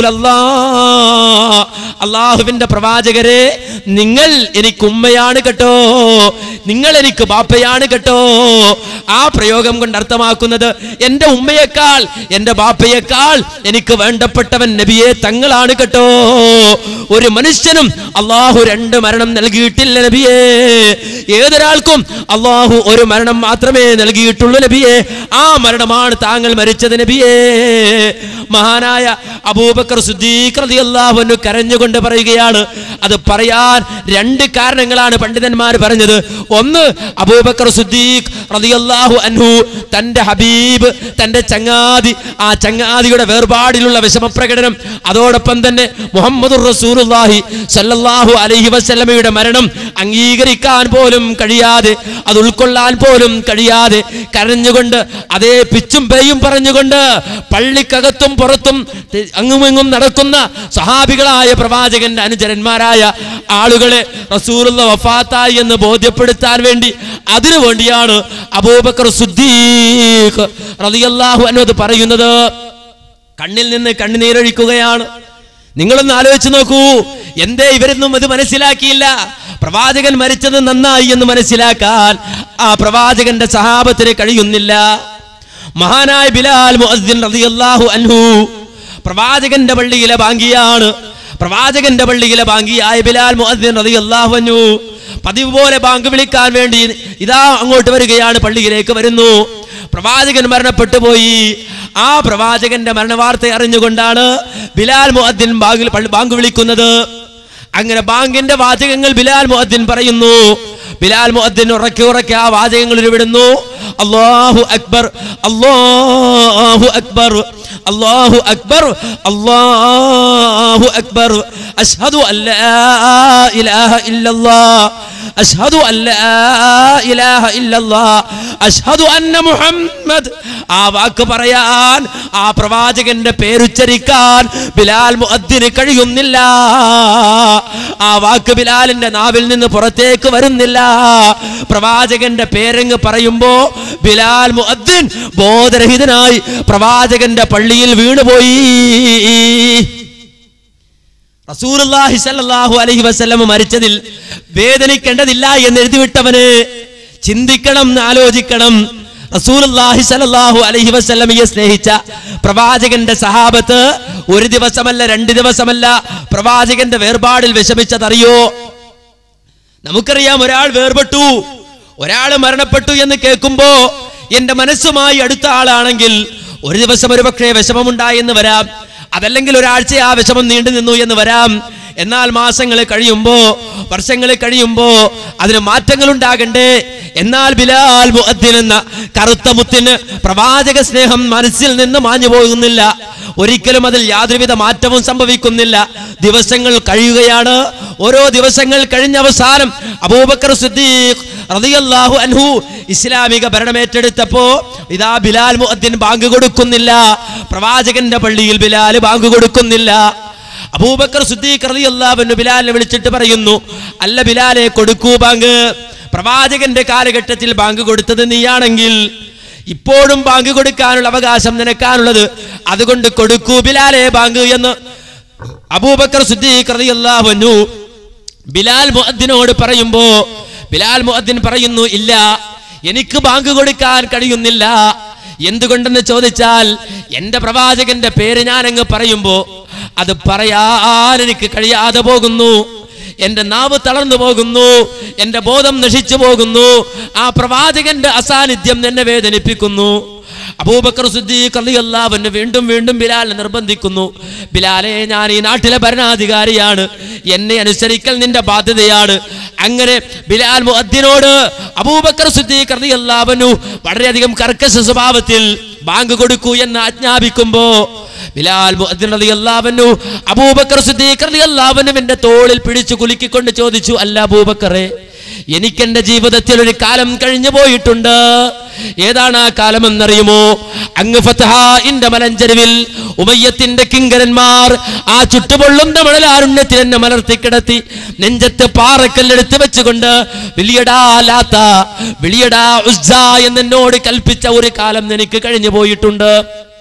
റസൂലല്ലാഹ് അള്ളാഹുവിന്റെ പ്രവാചകരെ നിങ്ങൾ എനിക്ക് ഉമ്മയാണ് കേട്ടോ നിങ്ങൾ എനിക്ക് ബാപ്പയാണ് കേട്ടോ ആ പ്രയോഗം കൊണ്ട് അർത്ഥമാക്കുന്നത് എന്റെ ഉമ്മയേക്കാൾ എന്റെ ബാപ്പയേക്കാൾ എനിക്ക് വേണ്ടപ്പെട്ടവൻ നബിയെ തങ്ങളാണ് കേട്ടോ ഒരു മനുഷ്യനും അള്ളാഹു രണ്ട് മരണം നൽകിയിട്ടില്ല നബിയേ ഏതൊരാൾക്കും അള്ളാഹു ഒരു മരണം മാത്രമേ നൽകിയിട്ടുള്ളൂ നബിയേ ആ മരണമാണ് താങ്കൾ മരിച്ചത് നബിയേ മഹാനായ അബൂബക്കർ സുദ്ദീഖ് റളിയല്ലാഹു അൻഹു കരഞ്ഞുകൊണ്ട് പറയുകയാണ് അത് പറയാൻ രണ്ട് കാരണങ്ങളാണ് പണ്ഡിതന്മാർ പറഞ്ഞത് ഒന്ന് അബൂബക്കർ സുദ്ദീഖ് റളിയല്ലാഹു അൻഹു തന്റെ ഹബീബ് തന്റെ ചങ്ങാതി ആ ചങ്ങാതിയുടെ വേർപാടിലുള്ള വിഷമപ്രകടനം അതോടൊപ്പം തന്നെ മുഹമ്മദ് റസൂലുള്ളാഹി സല്ലല്ലാഹു അലൈഹി വസല്ലമയുടെ മരണം അംഗീകരിക്കാൻ പോലും കഴിയാതെ അത് ഉൾക്കൊള്ളാൻ പോലും കഴിയാതെ കരഞ്ഞുകൊണ്ട് അതേ പിച്ചും പേയും പറഞ്ഞുകൊണ്ട് പള്ളിക്കകത്തും പുറത്തും തെ- അങ്ങുമിങ്ങും നടക്കുന്ന സഹാബികളായ പ്രവാചകന്റെ അനുചരന്മാരായ ആളുകളെ റസൂലുള്ള വഫാത്തായി എന്ന് ബോധ്യപ്പെടുത്താൻ വേണ്ടി അതിനു വേണ്ടിയാണ് അബൂബക്കർ സുദ്ദീഖ് റളിയല്ലാഹു അൻഹു അത് പറയുന്നത് കണ്ണിൽ നിന്ന് കണ്ണുനീരൊഴിക്കുകയാണ് നിങ്ങളൊന്ന് ആലോചിച്ച് നോക്കൂ എന്തേ ഇവരൊന്നും ഇത് മനസ്സിലാക്കിയില്ല പ്രവാചകൻ മരിച്ചത് നന്നായി എന്ന് മനസ്സിലാക്കാൻ ആ പ്രവാചകന്റെ സഹാബത്തിന് കഴിയുന്നില്ല മഹാനായ ബിലാൽ മുഅദ്ദിൻ റളിയല്ലാഹു അൻഹു പ്രവാചകന്റെ പള്ളിയിലെ ബാങ്കിയാണ് പ്രവാചകന്റെ പള്ളിയിലെ ബാങ്കിയായ ബിലാൽ മുഅദ്ദിൻ റളിയല്ലാഹു അൻഹു പതിവ് പോലെ ബാങ്ക് വിളിക്കാൻ വേണ്ടി ഇതാ അങ്ങോട്ട് വരികയാണ് പള്ളിയിലേക്ക് വരുന്നു പ്രവാചകൻ മരണപ്പെട്ടു പോയി ആ പ്രവാചകന്റെ മരണവാർത്ത അറിഞ്ഞുകൊണ്ടാണ് ബിലാൽ മുഅദ്ദിൻ ബാങ്കിൽ പള്ളി- ബാങ്ക് വിളിക്കുന്നത് അങ്ങനെ ബാങ്കിന്റെ വാചകങ്ങൾ ബിലാൽ മുഅദ്ദിൻ പറയുന്നു ബിലാൽ മുഅദ്ദിൻ ഉറക്കെ ഉറക്കെ ആ വാചകങ്ങൾ ഉരുവിടുന്നു അല്ലാഹു അക്ബർ അല്ലാഹു അക്ബർ അല്ലാഹു അക്ബർ അല്ലാഹു അക്ബർ അഷ്ഹദു അല്ലാ ഇലാഹ ഇല്ലല്ലാഹ് അഷ്ഹദു അല്ലാ ഇലാഹ ഇല്ലല്ലാഹ് അഷ്ഹദു അന്ന മുഹമ്മദ് ആ വാക്ക് പറയാൻ ആ പ്രവാചകന്റെ പേരുച്ചരിക്കാൻ ബിലാൽ മുഅദ്ദിന് കഴിയുന്നില്ല ആ വാക്ക് ബിലാലിന്റെ നാവിൽ നിന്ന് പുറത്തേക്ക് വരുന്നില്ല പ്രവാചകന്റെ പേരങ്ങ് പറയുമ്പോ ബിലാൽ മുഅദ്ദിൻ ബോധരഹിതനായി പ്രവാചകന്റെ പള്ളിയിൽ വീണുപോയി റസൂലുള്ളാഹി സ്വല്ലല്ലാഹു അലൈഹി വസല്ലം മരിച്ചതിൽ വേദനിക്കേണ്ടതില്ല എന്ന് എഴുതിവിട്ടവന് ചിന്തിക്കണം ആലോചിക്കണം റസൂലുള്ളാഹി സ്വല്ലല്ലാഹു അലൈഹി വസല്ലമയെ സ്നേഹിച്ച പ്രവാചകന്റെ സഹാബത്ത് ഒരു ദിവസമല്ല രണ്ട് ദിവസമല്ല പ്രവാചകന്റെ വേർപാടിൽ വിഷമിച്ചതറിയോ നമുക്കറിയാം ഒരാൾ വേർപെട്ടു ഒരാൾ മരണപ്പെട്ടു എന്ന് കേൾക്കുമ്പോ എന്റെ മനസ്സുമായി അടുത്ത ആളാണെങ്കിൽ ഒരു ദിവസം ഒരു പക്ഷേ വിഷമമുണ്ടായി എന്ന് വരാം അതല്ലെങ്കിൽ ഒരാഴ്ച ആ വിഷമം നീണ്ടു നിന്നു എന്ന് വരാം എന്നാൽ മാസങ്ങൾ കഴിയുമ്പോ വർഷങ്ങൾ കഴിയുമ്പോ അതിന് മാറ്റങ്ങൾ ഉണ്ടാകണ്ടേ എന്നാൽ ബിലാൽ മുഅദ്ദിൻ എന്ന കറുത്ത മുത്തിന് പ്രവാചക സ്നേഹം മനസ്സിൽ നിന്ന് മാഞ്ഞു പോകുന്നില്ല ഒരിക്കലും അതിൽ യാതൊരുവിധ മാറ്റവും സംഭവിക്കുന്നില്ല ദിവസങ്ങൾ കഴിയുകയാണ് ഓരോ ദിവസങ്ങൾ കഴിഞ്ഞ അവസാനം അബൂബക്കർ സിദ്ദീഖ് റളിയല്ലാഹു അൻഹു ഇസ്ലാമിക ഭരണമേറ്റെടുത്തപ്പോ ഇതാ ബിലാൽ മുഅദ്ദിൻ ബാങ്ക് കൊടുക്കുന്നില്ല പ്രവാചകന്റെ പള്ളിയിൽ ബിലാൽ ബാങ്ക് കൊടുക്കുന്നില്ല അബൂബക്കർ സിദ്ദീഖ് റളിയല്ലാഹു അൻഹു ബിലാലിനെ വിളിച്ചിട്ട് പറയുന്നു അല്ല ബിലാലെ കൊടുക്കൂ ബാങ്ക് പ്രവാചകന്റെ കാലഘട്ടത്തിൽ ബാങ്ക് കൊടുത്തത് നീയാണെങ്കിൽ ഇപ്പോഴും ബാങ്ക് കൊടുക്കാനുള്ള അവകാശം നിനക്കാനുള്ളത് അതുകൊണ്ട് കൊടുക്കൂ ബിലാലെ ബാങ്ക് എന്ന് അബൂബക്കർ സിദ്ദീഖ് റളിയല്ലാഹു അൻഹു ബിലാൽ മുഅദ്ദിനോട് പറയുമ്പോ ബിലാൽ മുഅദ്ദിൻ പറയുന്നു ഇല്ല എനിക്ക് ബാങ്ക് കൊടുക്കാൻ കഴിയുന്നില്ല എന്തുകൊണ്ടെന്ന് ചോദിച്ചാൽ എന്റെ പ്രവാചകന്റെ പേര് ഞാൻ അങ്ങ് പറയുമ്പോ അത് പറയാൻ എനിക്ക് കഴിയാതെ പോകുന്നു എന്റെ നാവ് തളർന്നു പോകുന്നു എന്റെ ബോധം നശിച്ചു പോകുന്നു ആ പ്രവാചകന്റെ അസാന്നിധ്യം എന്നെ വേദനിപ്പിക്കുന്നു അബൂബക്കർ സിദ്ദീഖ് റളിയല്ലാഹു അൻഹു വീണ്ടും വീണ്ടും ബിലാലിനെ നിർബന്ധിക്കുന്നു ബിലാലെ ഞാൻ ഈ നാട്ടിലെ ഭരണാധികാരിയാണ് എന്നെ അനുസരിക്കൽ നിന്റെ ബാധ്യതയാണ് അങ്ങനെ ബിലാൽ മുഅദ്ദിനോട് അബൂബക്കർ സിദ്ദീഖ് റളിയല്ലാഹു അൻഹു വളരെയധികം കർക്കശ സ്വഭാവത്തിൽ ബാങ്ക് കൊടുക്കൂ എന്ന് ആജ്ഞാപിക്കുമ്പോ ബിലാൽ മുഅദ്ദിൻ റളിയല്ലാഹു അൻഹു അബൂബക്കർ സിദ്ദീഖ് റളിയല്ലാഹു അൻഹുവിന്റെ തോളിൽ പിടിച്ചു കുലുക്കിക്കൊണ്ട് ചോദിച്ചു അല്ല അബൂബക്കറെ എനിക്കെന്റെ ജീവിതത്തിൽ ഒരു കാലം കഴിഞ്ഞു പോയിട്ടുണ്ട് ഏതാണ് ആ കാലം എന്നറിയുമോ അങ്ങ് ഫതഹാഇന്റെ മലഞ്ചെരുവിൽ ഉമയ്യത്തിന്റെ കിങ്കരന്മാർ ആ ചുട്ടുപൊള്ളുന്ന മണലാരുണ്യത്തിൽ എന്നെ മലർത്തി കിടത്തി നെഞ്ചത്ത് പാറക്കല്ലെടുത്ത് വെച്ചുകൊണ്ട് വിളിയടാ ലാത്ത വിളിയടാ ഉസ്സ എന്നോട് കൽപ്പിച്ച ഒരു കാലം എനിക്ക് കഴിഞ്ഞു പോയിട്ടുണ്ട്